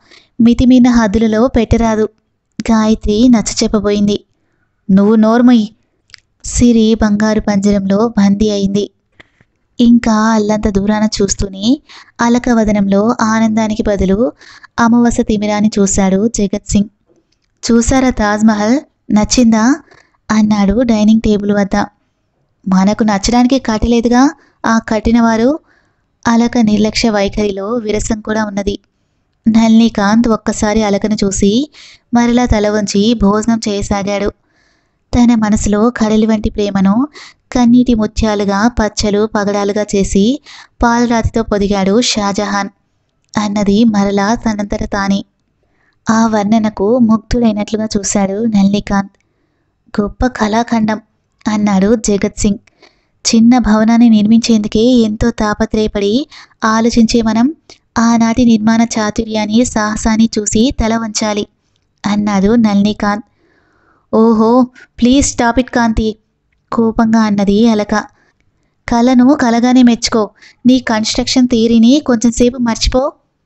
మితిమీరిన హద్దులలో పెట్టరాదు గాయత్రి నచ్చ చెప్పబోయింది నువ్వు నోర్మయ్యి సిరి బంగారు పంజరంలో బందీ అయింది ఇంకా అల్లంత దూరాన చూస్తూనే అలక వదనంలో ఆనందానికి బదులు అమవస తిమిరాన్ని చూశాడు జగత్ సింగ్ చూసారా తాజ్మహల్ నచ్చిందా అన్నాడు డైనింగ్ టేబుల్ వద్ద మనకు నచ్చడానికి కట్టలేదుగా ఆ కట్టినవారు అలక నిర్లక్ష్య వైఖరిలో విరసం కూడా ఉన్నది నల్నీకాంత్ ఒక్కసారి అలకను చూసి మరలా తల వంచి భోజనం చేయసాగాడు తన మనసులో కడలి వంటి ప్రేమను కన్నీటి ముత్యాలుగా పచ్చలు పగడాలుగా చేసి పాలరాతితో పొదిగాడు షాజహాన్ అన్నది మరలా తనంతట తానే ఆ వర్ణనకు ముగ్ధుడైనట్లుగా చూశాడు నల్లికాంత్ గొప్ప కళాఖండం అన్నాడు జగత్ సింగ్ చిన్న భవనాన్ని నిర్మించేందుకే ఎంతో తాపత్రయపడి ఆలోచించే మనం ఆనాటి నిర్మాణ చాతుర్యాన్ని సాహసాన్ని చూసి తల వంచాలి అన్నాడు నల్నీకాంత్ ఓహో ప్లీజ్ స్టాప్ ఇట్ కాంతి కోపంగా అన్నది అలక కళను కలగానే మెచ్చుకో నీ కన్స్ట్రక్షన్ థియరీని కొంచెంసేపు మర్చిపో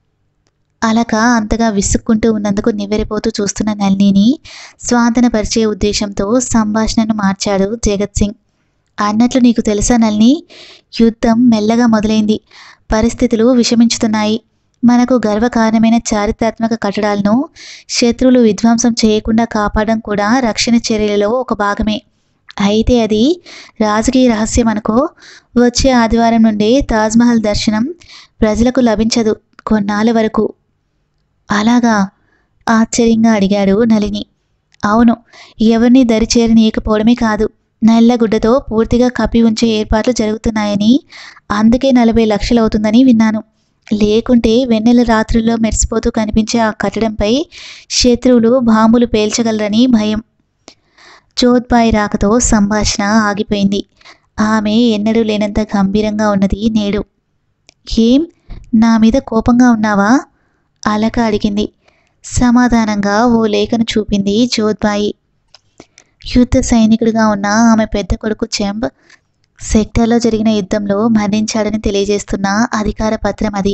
అలక అంతగా విసుక్కుంటూ ఉన్నందుకు నివ్వెరపోతూ చూస్తున్న నళినిని స్వాంతనపరిచే ఉద్దేశంతో సంభాషణను మార్చాడు జగత్ సింగ్ అన్నట్లు నీకు తెలుసా నల్ని యుద్ధం మెల్లగా మొదలైంది పరిస్థితులు విషమించుతున్నాయి మనకు గర్వకారణమైన చారిత్రాత్మక కట్టడాలను శత్రువులు విధ్వంసం చేయకుండా కాపాడడం కూడా రక్షణ చర్యలలో ఒక భాగమే అయితే అది రాజకీయ రహస్యం అనుకో వచ్చే ఆదివారం నుండే తాజ్మహల్ దర్శనం ప్రజలకు లభించదు కొన్నాళ్ళ వరకు అలాగా ఆశ్చర్యంగా అడిగాడు నలిని అవును ఎవరిని దరిచేరనీయకపోవడమే కాదు నల్లగుడ్డతో పూర్తిగా కప్పి ఉంచే ఏర్పాట్లు జరుగుతున్నాయని అందుకే నలభై లక్షలు అవుతుందని విన్నాను లేకుంటే వెన్నెల రాత్రుల్లో మెరిసిపోతూ కనిపించే ఆ కట్టడంపై శత్రువులు బాంబులు పేల్చగలరని భయం జోత్బాయి రాకతో సంభాషణ ఆగిపోయింది ఆమె ఎన్నడూ లేనంత గంభీరంగా ఉన్నది నేడు ఏం నా మీద కోపంగా ఉన్నావా అలక అడిగింది సమాధానంగా ఓ లేఖను చూపింది జోత్బాయి యుద్ధ సైనికుడిగా ఉన్న ఆమె పెద్ద కొడుకు చెంబ్ సెక్టార్లో జరిగిన యుద్ధంలో మరణించాడని తెలియజేస్తున్న అధికార పత్రం అది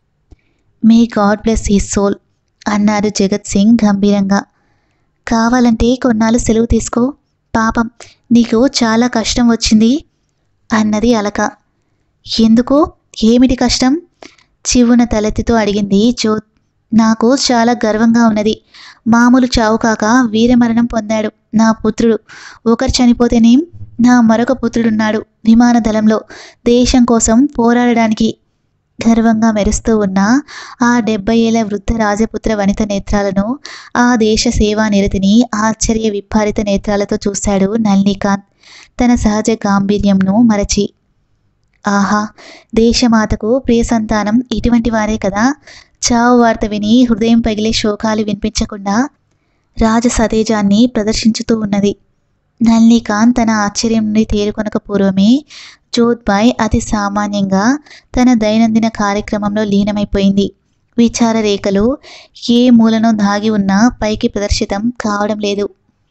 may God bless he soul అన్నారు జగత్ సింగ్ గంభీరంగా కావాలంటే కొన్నాళ్ళు సెలవు తీసుకో పాపం నీకు చాలా కష్టం వచ్చింది అన్నది అలక ఎందుకు ఏమిటి కష్టం చివున తలెత్తితో అడిగింది జ్యోత్ నాకు చాలా గర్వంగా ఉన్నది మామూలు చావు కాక వీరమరణం పొందాడు నా పుత్రుడు ఒకరు చనిపోతేనేం నా మరొక పుత్రుడున్నాడు విమాన దళంలో దేశం కోసం పోరాడడానికి గర్వంగా మెరుస్తూ ఉన్న ఆ డెబ్బై ఏళ్ల వృద్ధ రాజపుత్ర వనిత నేత్రాలను ఆ దేశ సేవా నిరతిని ఆశ్చర్య విప్పారిత నేత్రాలతో చూశాడు నల్నీకాంత్ తన సహజ గాంభీర్యంను మరచి ఆహా దేశమాతకు ప్రియ సంతానం ఇటువంటి వారే కదా చావు వార్త విని హృదయం పగిలే శోకాలు వినిపించకుండా రాజ సతేజాన్ని ప్రదర్శించుతూ ఉన్నది నల్నీకాంత్ తన ఆశ్చర్యం నుండి తేరుకొనక పూర్వమే జోత్బాయ్ అతి సామాన్యంగా తన దైనందిన కార్యక్రమంలో లీనమైపోయింది విచార రేఖలు ఏ మూలనో దాగి ఉన్నా పైకి ప్రదర్శితం కావడం లేదు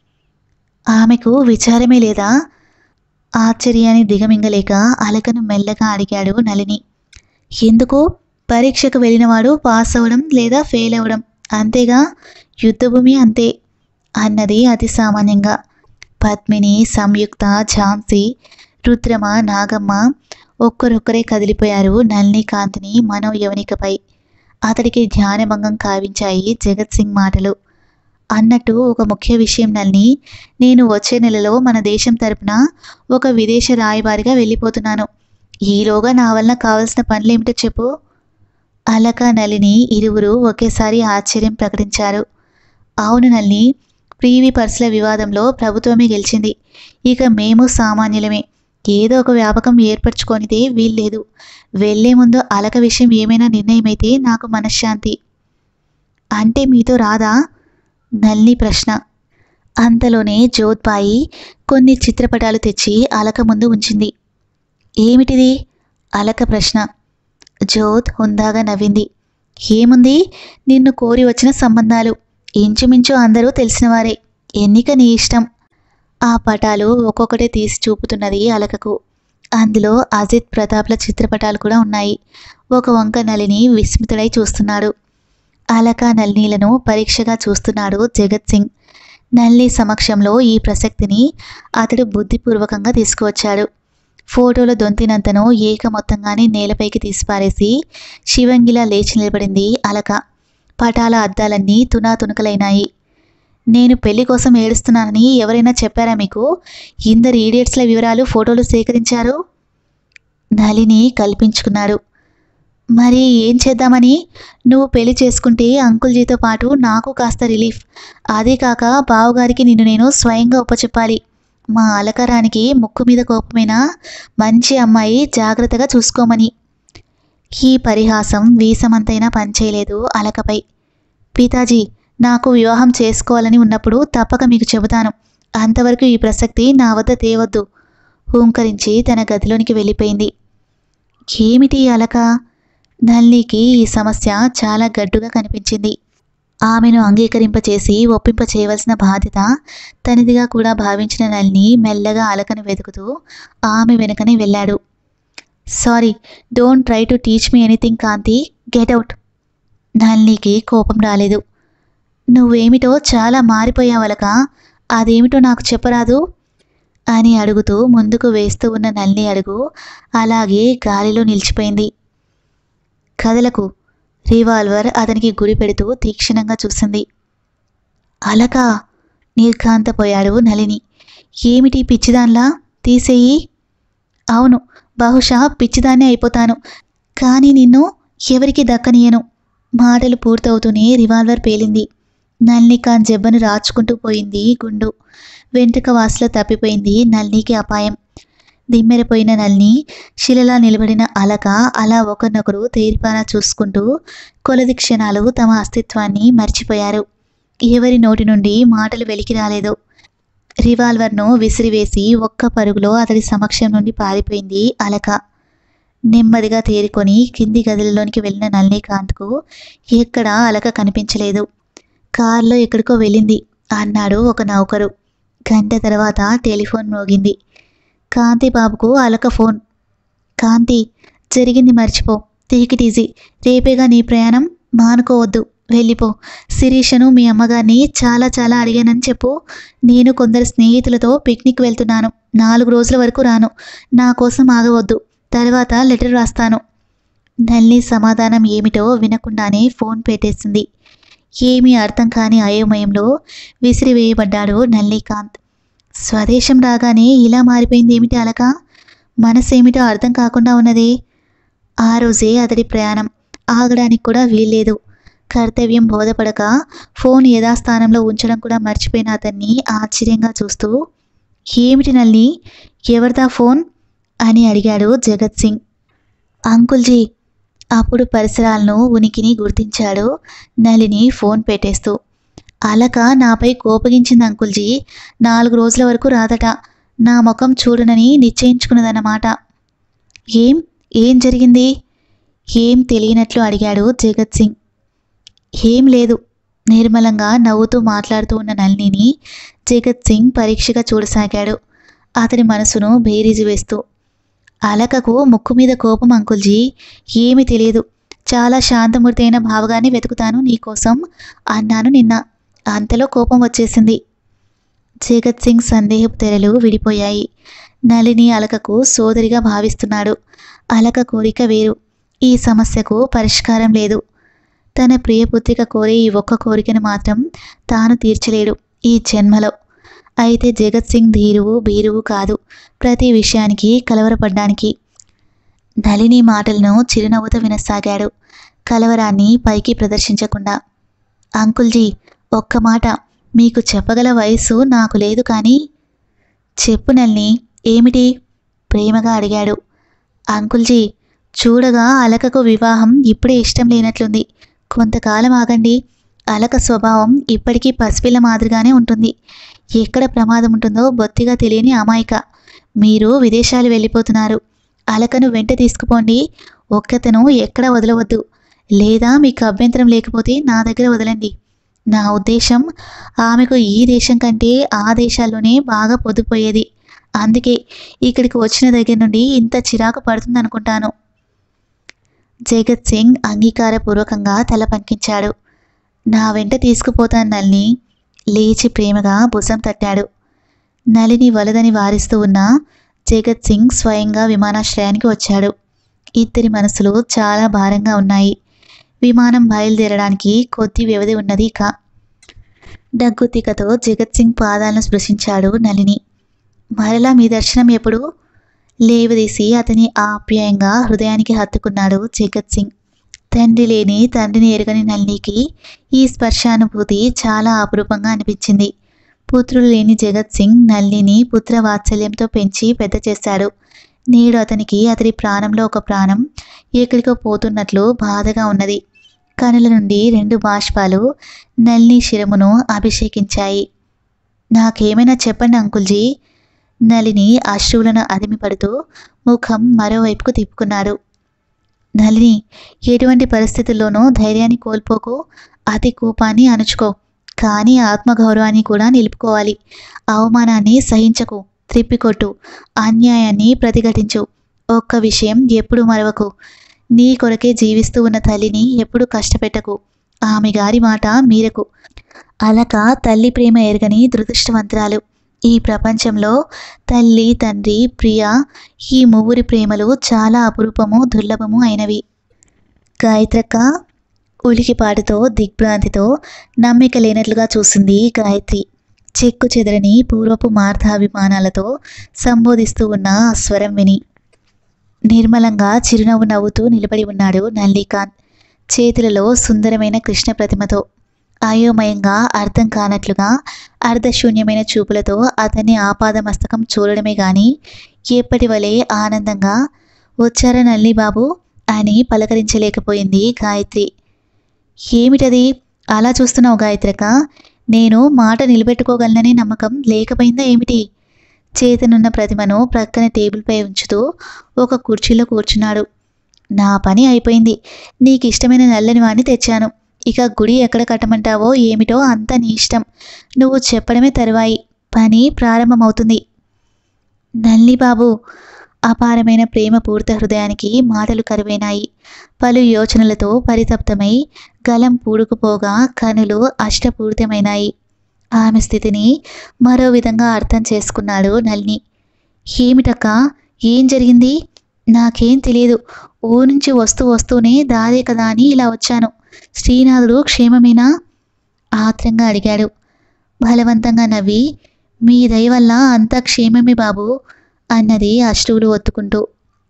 ఆమెకు విచారమే లేదా ఆశ్చర్యాన్ని దిగమింగలేక అలకను మెల్లగా అడిగాడు నలిని ఎందుకు పరీక్షకు వెళ్ళినవాడు పాస్ అవ్వడం లేదా ఫెయిల్ అవ్వడం అంతేగా యుద్ధభూమి అంతే అన్నది అతి సామాన్యంగా పద్మిని సంయుక్త ఝాన్సీ రుద్రమ నాగమ్మ ఒక్కరొక్కరే కదిలిపోయారు నళినీకాంత్ని మనోయవనికపై అతడికి ధ్యానభంగం కావించాయి జగత్ సింగ్ మాటలు అన్నట్టు ఒక ముఖ్య విషయం నల్ని నేను వచ్చే నెలలో మన దేశం తరపున ఒక విదేశ రాయబారిగా వెళ్ళిపోతున్నాను ఈలోగా నా వలన కావలసిన పనులేమిటో చెప్పు అలక నలిని ఇరువురు ఒకేసారి ఆశ్చర్యం ప్రకటించారు అవును నల్ని ప్రీవి పర్సుల వివాదంలో ప్రభుత్వమే గెలిచింది ఇక మేము సామాన్యులమే ఏదో ఒక వ్యాపకం ఏర్పరచుకొనిదే వీల్లేదు వెళ్లే ముందు అలక విషయం ఏమైనా నిర్ణయమైతే నాకు మనశ్శాంతి అంటే మీతో రాదా నల్ని ప్రశ్న అంతలోనే జోత్బాయి కొన్ని చిత్రపటాలు తెచ్చి అలక ముందు ఉంచింది ఏమిటిది అలక ప్రశ్న జోత్ హుందాగా నవ్వింది ఏముంది నిన్ను కోరి వచ్చిన సంబంధాలు ఇంచుమించు అందరూ తెలిసినవారే ఎన్నిక నీ ఇష్టం ఆ పటాలు ఒక్కొక్కటే తీసి చూపుతున్నది అలకకు అందులో అజిత్ ప్రతాప్ల చిత్రపటాలు కూడా ఉన్నాయి ఒక వంక నలిని విస్మితుడై చూస్తున్నాడు అలక నల్నీలను పరీక్షగా చూస్తున్నాడు జగత్ సింగ్ నల్లి సమక్షంలో ఈ ప్రసక్తిని అతడు బుద్ధిపూర్వకంగా తీసుకువచ్చాడు ఫోటోలో దొంతినంతను ఏక మొత్తంగానే నేలపైకి తీసిపారేసి శివంగిలా లేచి నిలబడింది అలక పటాల అద్దాలన్నీ తునాతునకలైనాయి నేను పెళ్లి కోసం ఏడుస్తున్నానని ఎవరైనా చెప్పారా మీకు ఇందరు ఈడియట్స్ల వివరాలు ఫోటోలు సేకరించారు నలిని కల్పించుకున్నాడు మరి ఏం చేద్దామని నువ్వు పెళ్లి చేసుకుంటే అంకుల్జీతో పాటు నాకు కాస్త రిలీఫ్ అదే కాక బావగారికి నిన్ను నేను స్వయంగా ఉపచెప్పాలి మా అలకరానికి ముక్కు మీద కోపమైనా మంచి అమ్మాయి జాగ్రత్తగా చూసుకోమని ఈ పరిహాసం వీసమంతైనా పనిచేయలేదు అలకపై పితాజీ నాకు వివాహం చేసుకోవాలని ఉన్నప్పుడు తప్పక మీకు చెబుతాను అంతవరకు ఈ ప్రసక్తి నా వద్ద తేవద్దు హూంకరించి తన గదిలోనికి వెళ్ళిపోయింది ఏమిటి ఈ అలక నల్లికి ఈ సమస్య చాలా గడ్డుగా కనిపించింది ఆమెను అంగీకరింపచేసి ఒప్పింప చేయవలసిన బాధ్యత తనదిగా కూడా భావించిన నల్ని మెల్లగా అలకను వెతుకుతూ ఆమె వెనుకనే వెళ్ళాడు sorry don't try to teach me anything Kanthi get out నల్నికి కోపం రాలేదు నువ్వేమిటో చాలా మారిపోయావలక అదేమిటో నాకు చెప్పరాదు అని అడుగుతూ ముందుకు వేస్తూ ఉన్న నల్లి అడుగు అలాగే గాలిలో నిలిచిపోయింది కదలకు రివాల్వర్ అతనికి గురి పెడుతూ తీక్షణంగా చూసింది అలక నిర్ఘాంతపోయాడు నలిని ఏమిటి పిచ్చిదాన్లా తీసేయి అవును బహుశా పిచ్చిదాన్నే అయిపోతాను కానీ నిన్ను ఎవరికి దక్కనీయను మాటలు పూర్తవుతూనే రివాల్వర్ పేలింది నల్నికాన్ జబ్బను రాచుకుంటూ పోయింది గుండు వెంట్రుక వాసులో తప్పిపోయింది నల్నికి అపాయం దిమ్మెరపోయిన నల్ని శిలలా నిలబడిన అలక అలా ఒకరినొకరు తేరిపారా చూసుకుంటూ కొలది క్షణాలు తమ అస్తిత్వాన్ని మర్చిపోయారు ఎవరి నోటి నుండి మాటలు వెలికి రాలేదు రివాల్వర్ను విసిరివేసి ఒక్క పరుగులో అతడి సమక్షం నుండి పారిపోయింది అలక నెమ్మదిగా తేరుకొని కింది గదిలోనికి వెళ్ళిన నల్లికాంత్కు ఎక్కడా అలక కనిపించలేదు కారులో ఎక్కడికో వెళ్ళింది అన్నాడు ఒక నౌకరు గంట తర్వాత టెలిఫోన్ మోగింది కాంతి బాబుకు అలక ఫోన్ కాంతి జరిగింది మర్చిపో టేక్ ఇట్ ఈజీ రేపేగా నీ ప్రయాణం మానుకోవద్దు వెళ్ళిపో శిరీషను మీ అమ్మగారిని చాలా చాలా అడిగానని చెప్పు నేను కొందరు స్నేహితులతో పిక్నిక్ వెళ్తున్నాను నాలుగు రోజుల వరకు రాను నా కోసం ఆగవద్దు తర్వాత లెటర్ రాస్తాను నల్లి సమాధానం ఏమిటో వినకుండానే ఫోన్ పెట్టేసింది ఏమీ అర్థం కాని అయోమయంలో విసిరివేయబడ్డాడు నల్లికాంత్ స్వదేశం రాగానే ఇలా మారిపోయింది ఏమిటి అలక మనసేమిటో అర్థం కాకుండా ఉన్నదే ఆ రోజే అతడి ప్రయాణం ఆగడానికి కూడా వీల్లేదు కర్తవ్యం బోధపడక ఫోన్ యథాస్థానంలో ఉంచడం కూడా మర్చిపోయిన అతన్ని ఆశ్చర్యంగా చూస్తూ ఏమిటి నల్లి ఎవరిదా ఫోన్ అని అడిగాడు జగత్ సింగ్ అంకుల్జీ అప్పుడు పరిసరాలను ఉనికిని గుర్తించాడు నలిని ఫోన్ పెట్టేస్తూ అలక నాపై కోపగించింది అంకుల్జీ నాలుగు రోజుల వరకు రాదట నా ముఖం చూడనని నిశ్చయించుకున్నదన్నమాట ఏం ఏం జరిగింది ఏం తెలియనట్లు అడిగాడు జగత్ సింగ్ ఏం లేదు నిర్మలంగా నవ్వుతూ మాట్లాడుతూ ఉన్న నళినిని జగత్ సింగ్ పరీక్షగా చూడసాగాడు అతని మనసును బేరీజు వేస్తూ అలకకు ముక్కు మీద కోపం అంకుల్జీ ఏమీ తెలియదు చాలా శాంతమూర్తి అయిన భావగానే వెతుకుతాను నీకోసం అన్నాను నిన్న అంతలో కోపం వచ్చేసింది జగత్ సింగ్ సందేహపు తెరలు విడిపోయాయి నలిని అలకకు సోదరిగా భావిస్తున్నాడు అలక కోరిక వేరు ఈ సమస్యకు పరిష్కారం లేదు తన ప్రియపుత్రిక కోరే ఈ ఒక్క కోరికను మాత్రం తాను తీర్చలేడు ఈ జన్మలో అయితే జగత్ సింగ్ ధీరువు బీరువు కాదు ప్రతి విషయానికి కలవరపడ్డానికి నలిని మాటలను చిరునవ్వుతో వినసాగాడు కలవరాన్ని పైకి ప్రదర్శించకుండా అంకుల్జీ ఒక్క మాట మీకు చెప్పగల వయస్సు నాకు లేదు కానీ చెప్పు నల్ని ఏమిటి ప్రేమగా అడిగాడు అంకుల్జీ చూడగా అలకకు వివాహం ఇప్పుడే ఇష్టం లేనట్లుంది కొంతకాలం ఆగండి అలక స్వభావం ఇప్పటికీ పసిపిల్ల మాదిరిగానే ఉంటుంది ఎక్కడ ప్రమాదం ఉంటుందో బొత్తిగా తెలియని అమాయక మీరు విదేశాలు వెళ్ళిపోతున్నారు అలకను వెంట తీసుకుపోండి ఒక్కతను ఎక్కడ వదలవద్దు లేదా మీకు అభ్యంతరం లేకపోతే నా దగ్గర వదలండి నా ఉద్దేశం ఆమెకు ఈ దేశం కంటే ఆ దేశాల్లోనే బాగా పొద్దుపోయేది అందుకే ఇక్కడికి వచ్చిన దగ్గర నుండి ఇంత చిరాకు పడుతుందనుకుంటాను జగత్ సింగ్ అంగీకారపూర్వకంగా తల పంకించాడు నా వెంట తీసుకుపోతాను నల్ని లేచి ప్రేమగా భుజం తట్టాడు నలిని వలదని వారిస్తూ ఉన్న జగత్ సింగ్ స్వయంగా విమానాశ్రయానికి వచ్చాడు ఇద్దరి మనసులు చాలా భారంగా ఉన్నాయి విమానం బయలుదేరడానికి కొద్ది వ్యవధి ఉన్నది ఇక దగ్గుతికతో జగత్ సింగ్ పాదాలను స్పృశించాడు నలిని మరలా మీ దర్శనం ఎప్పుడు లేవదీసి అతని ఆప్యాయంగా హృదయానికి హత్తుకున్నాడు జగత్ సింగ్ తండ్రి లేని తండ్రిని ఎరగని నల్లికి ఈ స్పర్శానుభూతి చాలా అపురూపంగా అనిపించింది పుత్రులు లేని జగత్ సింగ్ నల్లిని పుత్ర వాత్సల్యంతో పెంచి పెద్ద చేశాడు నేడు అతనికి అతడి ప్రాణంలో ఒక ప్రాణం ఎక్కడికో పోతున్నట్లు బాధగా ఉన్నది కనుల నుండి రెండు బాష్పాలు నల్ని శిరమును అభిషేకించాయి నాకేమైనా చెప్పండి అంకుల్జీ నలిని అశ్రువులను అదిమిపడుతూ ముఖం మరోవైపుకు తిప్పుకున్నాడు నలిని ఎటువంటి పరిస్థితుల్లోనూ ధైర్యాన్ని కోల్పోకు అతి కోపాన్ని అణుచుకో కానీ ఆత్మగౌరవాన్ని కూడా నిలుపుకోవాలి అవమానాన్ని సహించకు త్రిప్పికొట్టు అన్యాయాన్ని ప్రతిఘటించు ఒక్క విషయం ఎప్పుడు మరవకు నీ కొరకే జీవిస్తూ ఉన్న తల్లిని ఎప్పుడు కష్టపెట్టకు ఆమె గారి మాట మీరకు అలక తల్లి ప్రేమ ఎరగని దురదృష్టవంతురాలు ఈ ప్రపంచంలో తల్లి తండ్రి ప్రియ ఈ ముగ్గురి ప్రేమలు చాలా అపురూపము దుర్లభము అయినవి గాయత్రక్క ఉలికిపాటుతో దిగ్భ్రాంతితో నమ్మిక లేనట్లుగా చూసింది గాయత్రి చెక్కు చెదరని పూర్వపు మార్ధాభిమానాలతో సంబోధిస్తూ ఉన్న ఆ స్వరం విని నిర్మలంగా చిరునవ్వు నవ్వుతూ నిలబడి ఉన్నాడు నల్లికాంత్ చేతులలో సుందరమైన కృష్ణ ప్రతిమతో అయోమయంగా అర్థం కానట్లుగా అర్ధశూన్యమైన చూపులతో అతన్ని ఆపాదమస్తకం చూడడమే గాని ఎప్పటి వలె ఆనందంగా వచ్చారా నల్లి బాబు అని పలకరించలేకపోయింది గాయత్రి ఏమిటది అలా చూస్తున్నావు గాయత్రక నేను మాట నిలబెట్టుకోగలననే నమ్మకం లేకపోయిందా ఏమిటి చేతనున్న ప్రతిమను ప్రక్కన టేబుల్పై ఉంచుతూ ఒక కుర్చీలో కూర్చున్నాడు నా పని అయిపోయింది నీకు ఇష్టమైన నల్లని వాణ్ణి తెచ్చాను ఇక గుడి ఎక్కడ కట్టమంటావో ఏమిటో అంతా నీ ఇష్టం నువ్వు చెప్పడమే తరువాయి పని ప్రారంభమవుతుంది నల్లి బాబు అపారమైన ప్రేమ పూర్త హృదయానికి మాటలు కరువైనాయి పలు యోచనలతో పరితప్తమై గలం పూడుకుపోగా కనులు అష్టపూరితమైనాయి ఆమె స్థితిని మరో విధంగా అర్థం చేసుకున్నాడు నల్ని ఏమిటక్క ఏం జరిగింది నాకేం తెలియదు ఊ నుంచి వస్తూ వస్తూనే దారే కదా అని ఇలా వచ్చాను శ్రీనాథుడు క్షేమమేనా ఆత్రంగా అడిగాడు బలవంతంగా నవ్వి మీ దయ వల్ల అంతా క్షేమమే బాబు అన్నది అశ్రువులు ఒత్తుకుంటూ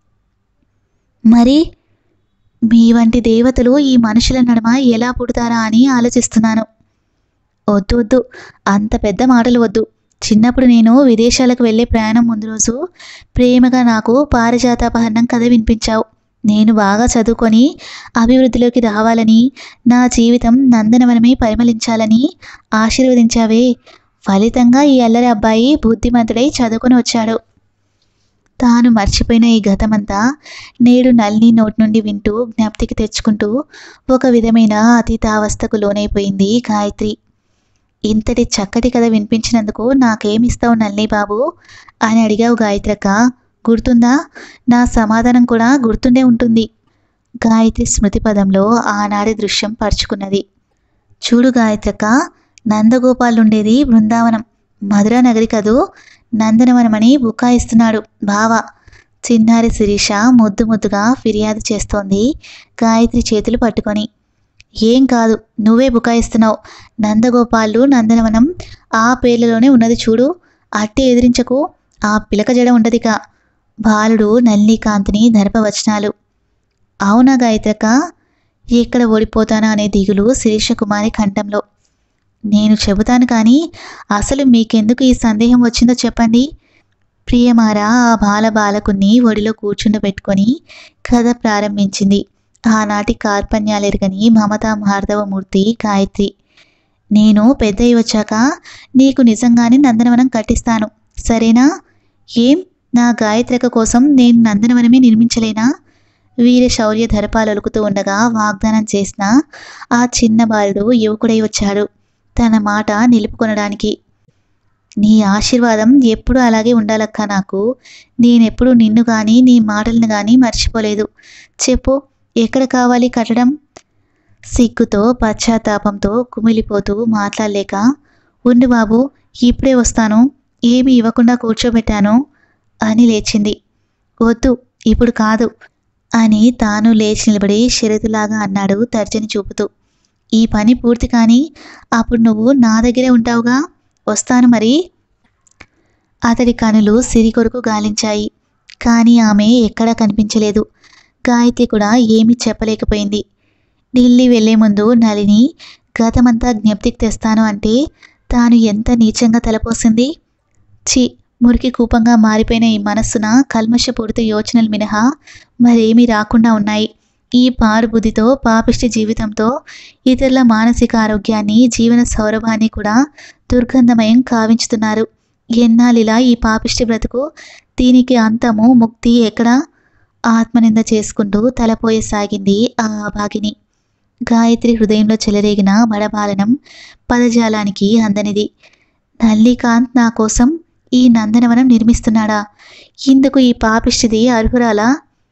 మరి మీ వంటి దేవతలు ఈ మనుషుల నడుమ ఎలా పుడతారా అని ఆలోచిస్తున్నాను వద్దు వద్దు అంత పెద్ద మాటలు వద్దు చిన్నప్పుడు నేను విదేశాలకు వెళ్ళే ప్రయాణం ముందు రోజు ప్రేమగా నాకు పారిజాతాపహరణం కథ వినిపించావు నేను బాగా చదువుకొని అభివృద్ధిలోకి రావాలని నా జీవితం నందనవనమై పరిమళించాలని ఆశీర్వదించావే ఫలితంగా ఈ అల్లరి అబ్బాయి బుద్ధిమంతుడై చదువుకొని వచ్చాడు తాను మర్చిపోయిన ఈ గతమంతా నేడు నల్ని నోటి నుండి వింటూ జ్ఞప్తికి తెచ్చుకుంటూ ఒక విధమైన అతీతావస్థకు లోనైపోయింది గాయత్రి ఇంతటి చక్కటి కథ వినిపించినందుకు నాకేమిస్తావు నల్లి బాబు అని అడిగావు గాయత్రక్క గుర్తుందా నా సమాధానం కూడా గుర్తుండే ఉంటుంది గాయత్రి స్మృతి పదంలో ఆనాడి దృశ్యం పరుచుకున్నది చూడు గాయత్రక్క నందగోపాలుండేది బృందావనం మధురా నగరి కదూ నందనవనమని బుకాయిస్తున్నాడు బావ చిన్నారి శిరీష ముద్దు ముద్దుగా ఫిర్యాదు చేస్తోంది గాయత్రి చేతులు పట్టుకొని ఏం కాదు నువ్వే బుకాయిస్తున్నావు నందగోపాలు నందనవనం ఆ పేర్లలోనే ఉన్నది చూడు అట్టి ఎదిరించకు ఆ పిలక జడ ఉండదిక బాలుడు నల్లికాంతిని ధర్పవచనాలు అవునా గాయత్రక ఎక్కడ ఓడిపోతానా అనే దిగులు శిరీష కుమారి కంఠంలో నేను చెబుతాను కానీ అసలు మీకెందుకు ఈ సందేహం వచ్చిందో చెప్పండి ప్రియమార ఆ బాల బాలకుని ఒడిలో కూర్చుండబెట్టుకొని కథ ప్రారంభించింది ఆనాటి కార్పణ్యాలెరగని మమతా మార్ధవమూర్తి గాయత్రి నేను పెద్దయి వచ్చాక నీకు నిజంగానే నందనవనం కట్టిస్తాను సరేనా ఏం నా గాయత్రిక కోసం నేను నందనవనమే నిర్మించలేనా వీర శౌర్య ధరపాలొలుకుతూ ఉండగా వాగ్దానం చేసిన ఆ చిన్న బాలుడు యువకుడై వచ్చాడు తన మాట నిలుపుకొనడానికి నీ ఆశీర్వాదం ఎప్పుడూ అలాగే ఉండాలక్క నాకు నేనెప్పుడు నిన్ను కానీ నీ మాటలను కానీ మర్చిపోలేదు చెప్పు ఎక్కడ కావాలి కట్టడం సిగ్గుతో పశ్చాత్తాపంతో కుమిలిపోతూ మాట్లాడలేక ఉండు బాబు ఇప్పుడే వస్తాను ఏమీ ఇవ్వకుండా కూర్చోబెట్టాను అని లేచింది వద్దు ఇప్పుడు కాదు అని తాను లేచి నిలబడి షరతులాగా అన్నాడు తర్జని చూపుతూ ఈ పని పూర్తి కానీ అప్పుడు నువ్వు నా దగ్గరే ఉంటావుగా వస్తాను మరి అతడి కనులు సిరి కొరకు గాలించాయి కానీ ఆమె ఎక్కడా కనిపించలేదు గాయత్రి కూడా ఏమీ చెప్పలేకపోయింది ఢిల్లీ వెళ్లే ముందు నలిని గతమంతా జ్ఞప్తికి తెస్తాను అంటే తాను ఎంత నీచంగా తలపోసింది చి మురికి కూపంగా మారిపోయిన ఈ మనస్సున కల్మషపూరిత యోచనలు మినహా మరేమీ రాకుండా ఉన్నాయి ఈ పాడు బుద్ధితో పాపిష్టి జీవితంతో ఇతరుల మానసిక ఆరోగ్యాన్ని జీవన సౌరభాన్ని కూడా దుర్గంధమయం కావించుతున్నారు ఎన్నాళ్ళిలా ఈ పాపిష్టి బ్రతుకు దీనికి అంతము ముక్తి ఎక్కడా ఆత్మనింద చేసుకుంటూ తలపోయసాగింది ఆ భాగిని గాయత్రి హృదయంలో చెలరేగిన బడబాలనం పదజాలానికి అందనిది నల్లికాంత్ నా కోసం ఈ నందనవనం నిర్మిస్తున్నాడా ఇందుకు ఈ పాపిష్టిది అర్హురాలా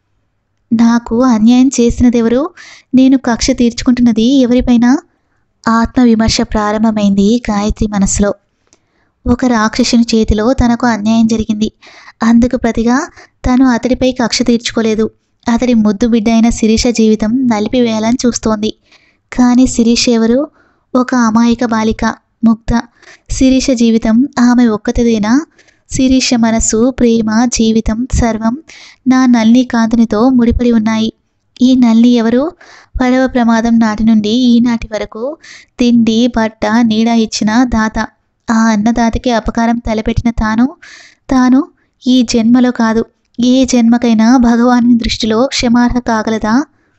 నాకు అన్యాయం చేసినదెవరు నేను కక్ష తీర్చుకుంటున్నది ఎవరిపైన ఆత్మవిమర్శ ప్రారంభమైంది గాయత్రి మనసులో ఒక రాక్షసుని చేతిలో తనకు అన్యాయం జరిగింది అందుకు ప్రతిగా తను అతడిపై కక్ష తీర్చుకోలేదు అతడి ముద్దు బిడ్డ అయిన శిరీష జీవితం నలిపివేయాలని చూస్తోంది కానీ శిరీష ఎవరు ఒక అమాయక బాలిక ముగ్ధ శిరీష జీవితం ఆమె ఒక్కటిదేనా శిరీష మనసు ప్రేమ జీవితం సర్వం నా నల్ని కాంతునితో ముడిపడి ఉన్నాయి ఈ నల్ని ఎవరు పడవ ప్రమాదం నాటి నుండి ఈనాటి వరకు తిండి బట్ట నీడ ఇచ్చిన దాత ఆ అన్నదాతకి అపకారం తలపెట్టిన తాను తాను ఈ జన్మలో కాదు ఏ జన్మకైనా భగవాని దృష్టిలో క్షమార్హ కాగలదా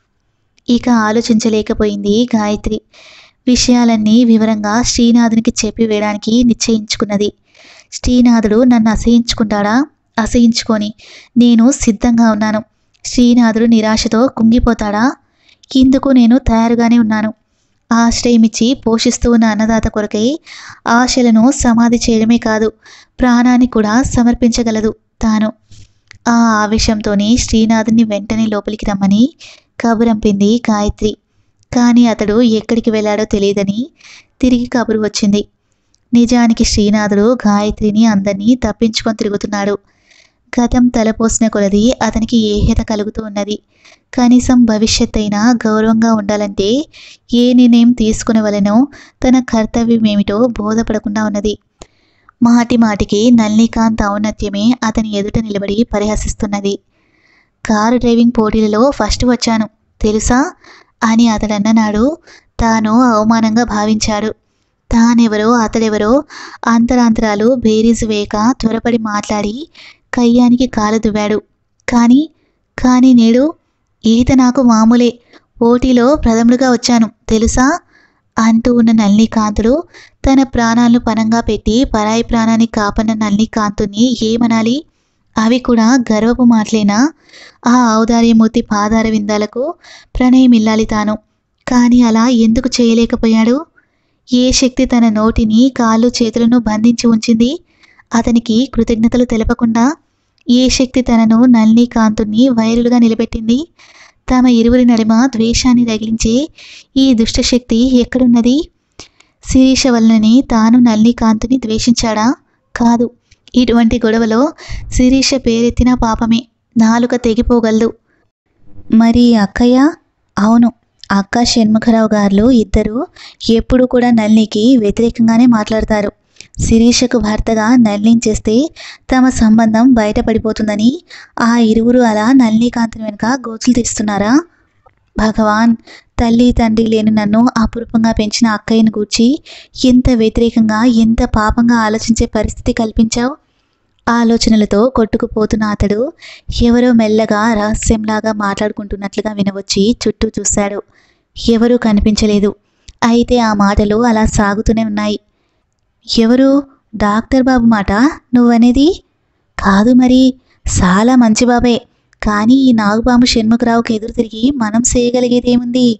ఇక ఆలోచించలేకపోయింది గాయత్రి విషయాలన్నీ వివరంగా శ్రీనాథునికి చెప్పి వేయడానికి నిశ్చయించుకున్నది శ్రీనాథుడు నన్ను అసహించుకుంటాడా అసహించుకొని నేను సిద్ధంగా ఉన్నాను శ్రీనాథుడు నిరాశతో కుంగిపోతాడా ఇందుకు నేను తయారుగానే ఉన్నాను ఆశ్రయమిచ్చి పోషిస్తూ ఉన్న అన్నదాత కొరకై ఆశలను సమాధి చేయడమే కాదు ప్రాణాన్ని కూడా సమర్పించగలదు తాను ఆ ఆవేశంతోనే శ్రీనాథుని వెంటనే లోపలికి రమ్మని కబురంపింది గాయత్రి కానీ అతడు ఎక్కడికి వెళ్ళాడో తెలియదని తిరిగి కబురు వచ్చింది నిజానికి శ్రీనాథుడు గాయత్రిని అందరినీ తప్పించుకొని తిరుగుతున్నాడు గతం తలపోసిన కొలది అతనికి ఏహ్యత కలుగుతూ ఉన్నది కనీసం భవిష్యత్ అయినా గౌరవంగా ఉండాలంటే ఏ నిర్ణయం తీసుకునవలనో తన కర్తవ్యం ఏమిటో బోధపడకుండా ఉన్నది మాటి మాటికి నల్లికాంత్ ఔన్నత్యమే అతని ఎదుట నిలబడి పరిహసిస్తున్నది కారు డ్రైవింగ్ పోటీలలో ఫస్ట్ వచ్చాను తెలుసా అని అతడన్ననాడు తాను అవమానంగా భావించాడు తానెవరో అతడెవరో అంతరాంతరాలు బేరీజు వేయక త్వరపడి మాట్లాడి కయ్యానికి కాలు దువ్వాడు కానీ కానీ నేడు ఈత నాకు మామూలే పోటీలో ప్రథముడుగా వచ్చాను తెలుసా అంటూ ఉన్న నల్లికాంతుడు తన ప్రాణాలను పనంగా పెట్టి పరాయి ప్రాణాన్ని కాపన్న నల్లికాంతుని ఏమనాలి అవి కూడా గర్వపు మాటలేనా ఆ ఔదార్యమూర్తి పాదార విందాలకు ప్రణయమిల్లాలి తాను కానీ అలా ఎందుకు చేయలేకపోయాడు ఏ శక్తి తన నోటిని కాళ్ళు చేతులను బంధించి ఉంచింది అతనికి కృతజ్ఞతలు తెలపకుండా ఏ శక్తి తనను నల్ని కాంతుని వైరులుగా నిలబెట్టింది తమ ఇరువురి నడుమ ద్వేషాన్ని రగిలించే ఈ దుష్టశక్తి ఎక్కడున్నది శిరీష వలనని తాను నల్ని కాంతుని ద్వేషించాడా కాదు ఇటువంటి గొడవలో శిరీష పేరెత్తిన పాపమే నాలుక తెగిపోగలదు మరి అక్కయ్య అవును అక్క షణ్ముఖరావు గారు ఇద్దరు ఎప్పుడు కూడా నల్లికి వ్యతిరేకంగానే మాట్లాడతారు శిరీషకు భర్తగా నల్లించేస్తే తమ సంబంధం బయటపడిపోతుందని ఆ ఇరువురు అలా నల్లికాంతుని వెనుక గోచులు తీస్తున్నారా భగవాన్ తల్లి తండ్రి లేని నన్ను అపురూపంగా పెంచిన అక్కయ్యను గూర్చి ఎంత వ్యతిరేకంగా ఎంత పాపంగా ఆలోచించే పరిస్థితి కల్పించావు ఆలోచనలతో కొట్టుకుపోతున్న అతడు ఎవరో మెల్లగా రహస్యంలాగా మాట్లాడుకుంటున్నట్లుగా వినవచ్చి చుట్టూ చూశాడు ఎవరూ కనిపించలేదు అయితే ఆ మాటలు అలా సాగుతూనే ఉన్నాయి ఎవరు డాక్టర్ బాబు మాట నువ్వనేది కాదు మరి చాలా మంచి బాబే కానీ ఈ నాగుపాము షణ్ముఖరావుకి ఎదురు తిరిగి మనం చేయగలిగేదేముంది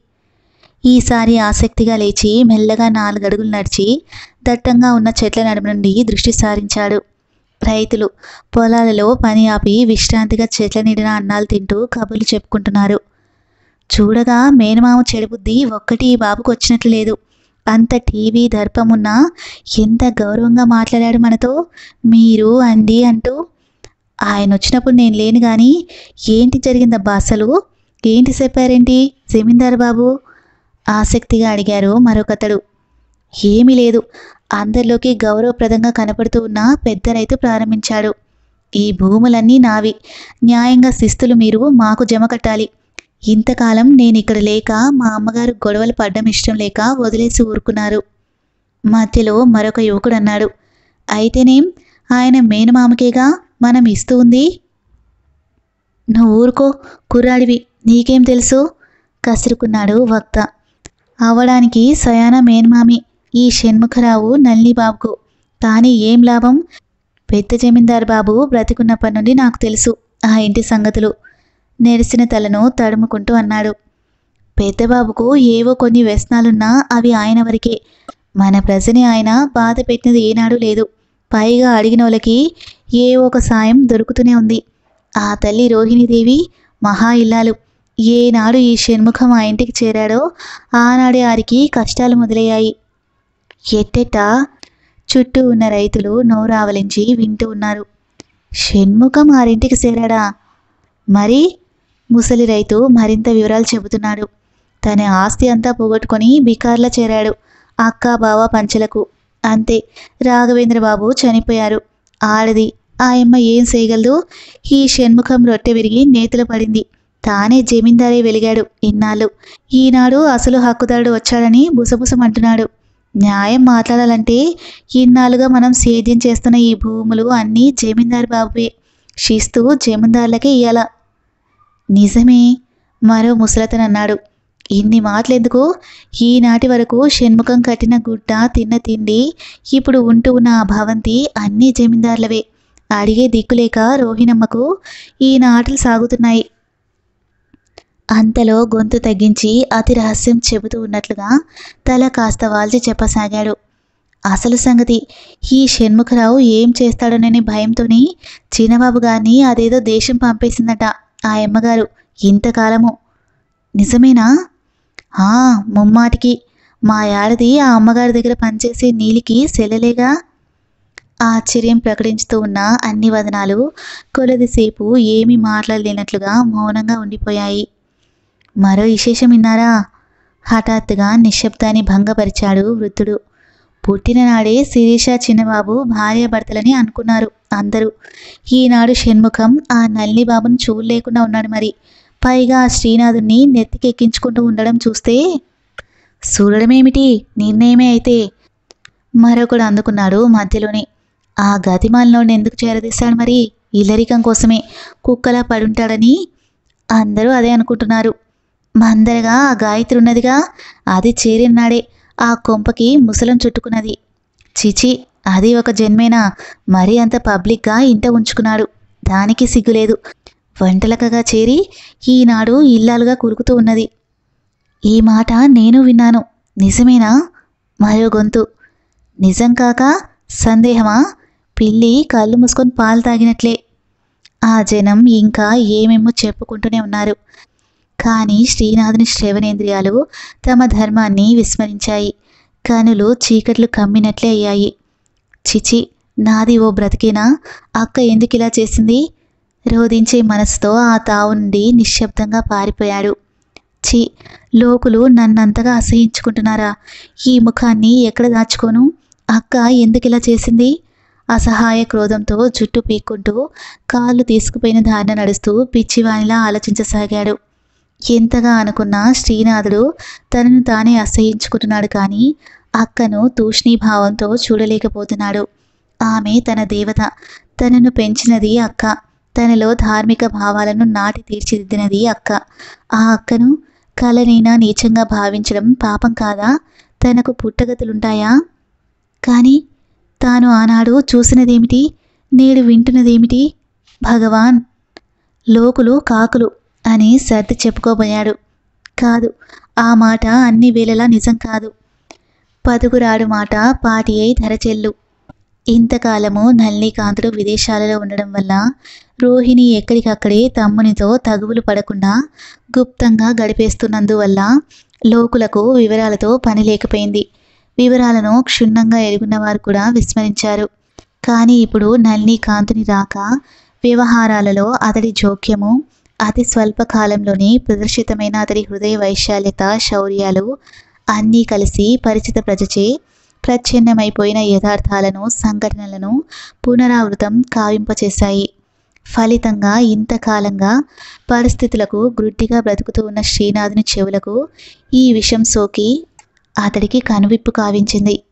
ఈసారి ఆసక్తిగా లేచి మెల్లగా నాలుగడుగులు నడిచి దట్టంగా ఉన్న చెట్ల నడుమ నుండి దృష్టి సారించాడు రైతులు పొలాలలో పని ఆపి విశ్రాంతిగా చెట్ల నీడిన అన్నాలు తింటూ కబుర్లు చెప్పుకుంటున్నారు చూడగా మేనమామ చెడుబుద్ధి ఒక్కటి ఈ బాబుకు వచ్చినట్లు లేదు అంత టీవీ దర్పమున్నా ఎంత గౌరవంగా మాట్లాడాడు మనతో మీరు అండి అంటూ ఆయన వచ్చినప్పుడు నేను లేను కానీ ఏంటి జరిగిందబ్బా అసలు ఏంటి చెప్పారేంటి జమీందార్ బాబు ఆసక్తిగా అడిగారు మరొకతడు ఏమీ లేదు అందరిలోకి గౌరవప్రదంగా కనపడుతూ ఉన్న పెద్ద రైతు ప్రారంభించాడు ఈ భూములన్నీ నావి న్యాయంగా శిస్తులు మీరు మాకు జమ కట్టాలి ఇంతకాలం నేను ఇక్కడ లేక మా అమ్మగారు గొడవలు పడ్డం ఇష్టం లేక వదిలేసి ఊరుకున్నారు మధ్యలో మరొక యువకుడు అన్నాడు అయితేనేం ఆయన మేనమామకేగా మనం ఇస్తూ ఉంది నువ్వు ఊరుకో కుర్రాడివి నీకేం తెలుసు కసురుకున్నాడు వక్త అవడానికి సయాన మేనమామి ఈ షణ్ముఖరావు నల్లిబాబుకు కానీ ఏం లాభం పెద్ద జమీందార్ బాబు బ్రతికున్నప్పటి నుండి నాకు తెలుసు ఆ ఇంటి సంగతులు నెరిసిన తలను తడుముకుంటూ అన్నాడు పెద్దబాబుకు ఏవో కొన్ని వ్యసనాలున్నా అవి ఆయన వరకే మన ప్రజని ఆయన బాధ పెట్టినది ఏనాడు లేదు పైగా అడిగిన వాళ్ళకి ఏ ఒక సాయం దొరుకుతూనే ఉంది ఆ తల్లి రోహిణీదేవి మహా ఇల్లాలు ఏనాడు ఈ షణ్ముఖం ఆ ఇంటికి చేరాడో ఆనాడే వారికి కష్టాలు మొదలయ్యాయి ఎట్టెట్టా చుట్టూ ఉన్న రైతులు నోరావలించి వింటూ ఉన్నారు షణ్ముఖం ఆరింటికి చేరాడా మరి ముసలి రైతు మరింత వివరాలు చెబుతున్నాడు తన ఆస్తి అంతా పోగొట్టుకొని బికార్లా చేరాడు అక్క బావ పంచలకు అంతే రాఘవేంద్ర బాబు చనిపోయారు ఆడది ఆ అమ్మ ఏం చేయగలదు ఈ షణ్ముఖం రొట్టె విరిగి నేతులు పడింది తానే జమీందారే వెలిగాడు ఇన్నాళ్ళు ఈనాడు అసలు హక్కుదారుడు వచ్చాడని బుసబుసమంటున్నాడు న్యాయం మాట్లాడాలంటే ఇన్నాళ్ళుగా మనం సేద్యం చేస్తున్న ఈ భూములు అన్నీ జమీందారు బాబువే శిస్తు జమీందారులకే ఇయ్యాల నిజమే మరో ముసలతను అన్నాడు ఇన్ని మాటలెందుకు ఈనాటి వరకు షణ్ముఖం కట్టిన గుడ్డ తిన్న తిండి ఇప్పుడు ఉంటూ ఉన్న ఆ భవంతి అన్నీ జమీందారులవే అడిగే దిక్కులేక రోహిణమ్మకు ఈ నాటలు సాగుతున్నాయి అంతలో గొంతు తగ్గించి అతి రహస్యం చెబుతూ ఉన్నట్లుగా తల కాస్త వాల్చి చెప్పసాగాడు అసలు సంగతి ఈ షణ్ముఖరావు ఏం చేస్తాడోననే భయంతోని చిన్నబాబు గారిని అదేదో దేశం పంపేసిందట ఆ అమ్మగారు ఇంతకాలము నిజమేనా ఆ ముమ్మాటికి మా యాడది ఆ అమ్మగారి దగ్గర పనిచేసే నీలికి సెల్లలేగా ఆశ్చర్యం ప్రకటించుతూ ఉన్న అన్ని వదనాలు కొలదిసేపు ఏమీ మాట్లాడలేనట్లుగా మౌనంగా ఉండిపోయాయి మరో విశేషం విన్నారా హఠాత్తుగా నిశ్శబ్దాన్ని భంగపరిచాడు వృద్ధుడు పుట్టిన నాడే శిరీష చిన్నబాబు భార్యాభర్తలని అనుకున్నారు అందరూ ఈనాడు షణ్ముఖం ఆ నల్లి బాబును చూడలేకుండా ఉన్నాడు మరి పైగా ఆ శ్రీనాథుని నెత్తికెక్కించుకుంటూ ఉండడం చూస్తే చూడడమేమిటి నిర్ణయమే అయితే మరొకడు అందుకున్నాడు మధ్యలోనే ఆ గతిమాలనోడిని ఎందుకు చేరదీశాడు మరి ఇల్లరికం కోసమే కుక్కలా పడుంటాడని అందరూ అదే అనుకుంటున్నారు మందరగా ఆ గాయత్రి ఉన్నదిగా అది చేరినాడే ఆ కొంపకి ముసలం చుట్టుకున్నది చిచి అది ఒక జన్మేనా మరీ అంత పబ్లిక్గా ఇంట ఉంచుకున్నాడు దానికి సిగ్గులేదు వంటలకగా చేరి ఈనాడు ఇల్లాలుగా కురుకుతూ ఉన్నది ఈ మాట నేను విన్నాను నిజమేనా మరో గొంతు నిజం కాక సందేహమా పిల్లి కళ్ళు మూసుకొని పాలు తాగినట్లే ఆ జనం ఇంకా ఏమేమో చెప్పుకుంటూనే ఉన్నారు కానీ శ్రీనాథుని శ్రవణేంద్రియాలు తమ ధర్మాన్ని విస్మరించాయి కనులు చీకట్లు కమ్మినట్లే అయ్యాయి చిచి నాది ఓ బ్రతికేనా అక్క ఎందుకు ఇలా చేసింది రోధించే మనసుతో ఆ తావు నుండి నిశ్శబ్దంగా పారిపోయాడు చి లోకులు నన్నంతగా అసహించుకుంటున్నారా ఈ ముఖాన్ని ఎక్కడ దాచుకోను అక్క ఎందుకు ఇలా చేసింది అసహాయ క్రోధంతో జుట్టు పీక్కుంటూ కాళ్ళు తీసుకుపోయిన దారిన నడుస్తూ పిచ్చివానిలా ఆలోచించసాగాడు ఎంతగా అనుకున్నా శ్రీనాథుడు తనను తానే అసహించుకుంటున్నాడు కానీ అక్కను తూష్ణీభావంతో చూడలేకపోతున్నాడు ఆమె తన దేవత తనను పెంచినది అక్క తనలో ధార్మిక భావాలను నాటి తీర్చిదిద్దినది అక్క ఆ అక్కను కలనైనా నీచంగా భావించడం పాపం కాదా తనకు పుట్టగతులుంటాయా కానీ తాను ఆనాడు చూసినదేమిటి నేడు వింటున్నదేమిటి భగవాన్ లోకులు కాకులు అని సర్ది చెప్పుకోబోయాడు కాదు ఆ మాట అన్ని వేళలా నిజం కాదు పదుగురాడు మాట పాటి అయి ధరచెల్లు ఇంతకాలము నళినీకాంతుడు విదేశాలలో ఉండడం వల్ల రోహిణి ఎక్కడికక్కడే తమ్మునితో తగువులు పడకుండా గుప్తంగా గడిపేస్తున్నందువల్ల లోకులకు వివరాలతో పని లేకపోయింది వివరాలను క్షుణ్ణంగా ఎరుగున్న వారు కూడా విస్మరించారు కానీ ఇప్పుడు నళినీకాంతుని రాక వ్యవహారాలలో అతడి జోక్యము అతి స్వల్ప కాలంలోనే ప్రదర్శితమైన అతడి హృదయ వైశాల్యత శౌర్యాలు అన్నీ కలిసి పరిచిత ప్రజచే ప్రచ్ఛన్నమైపోయిన యథార్థాలను సంఘటనలను పునరావృతం కావింపచేశాయి ఫలితంగా ఇంతకాలంగా పరిస్థితులకు గ్రుడ్డిగా బ్రతుకుతూ ఉన్న శ్రీనాథుని చెవులకు ఈ విషం సోకి అతడికి కనువిప్పు కావించింది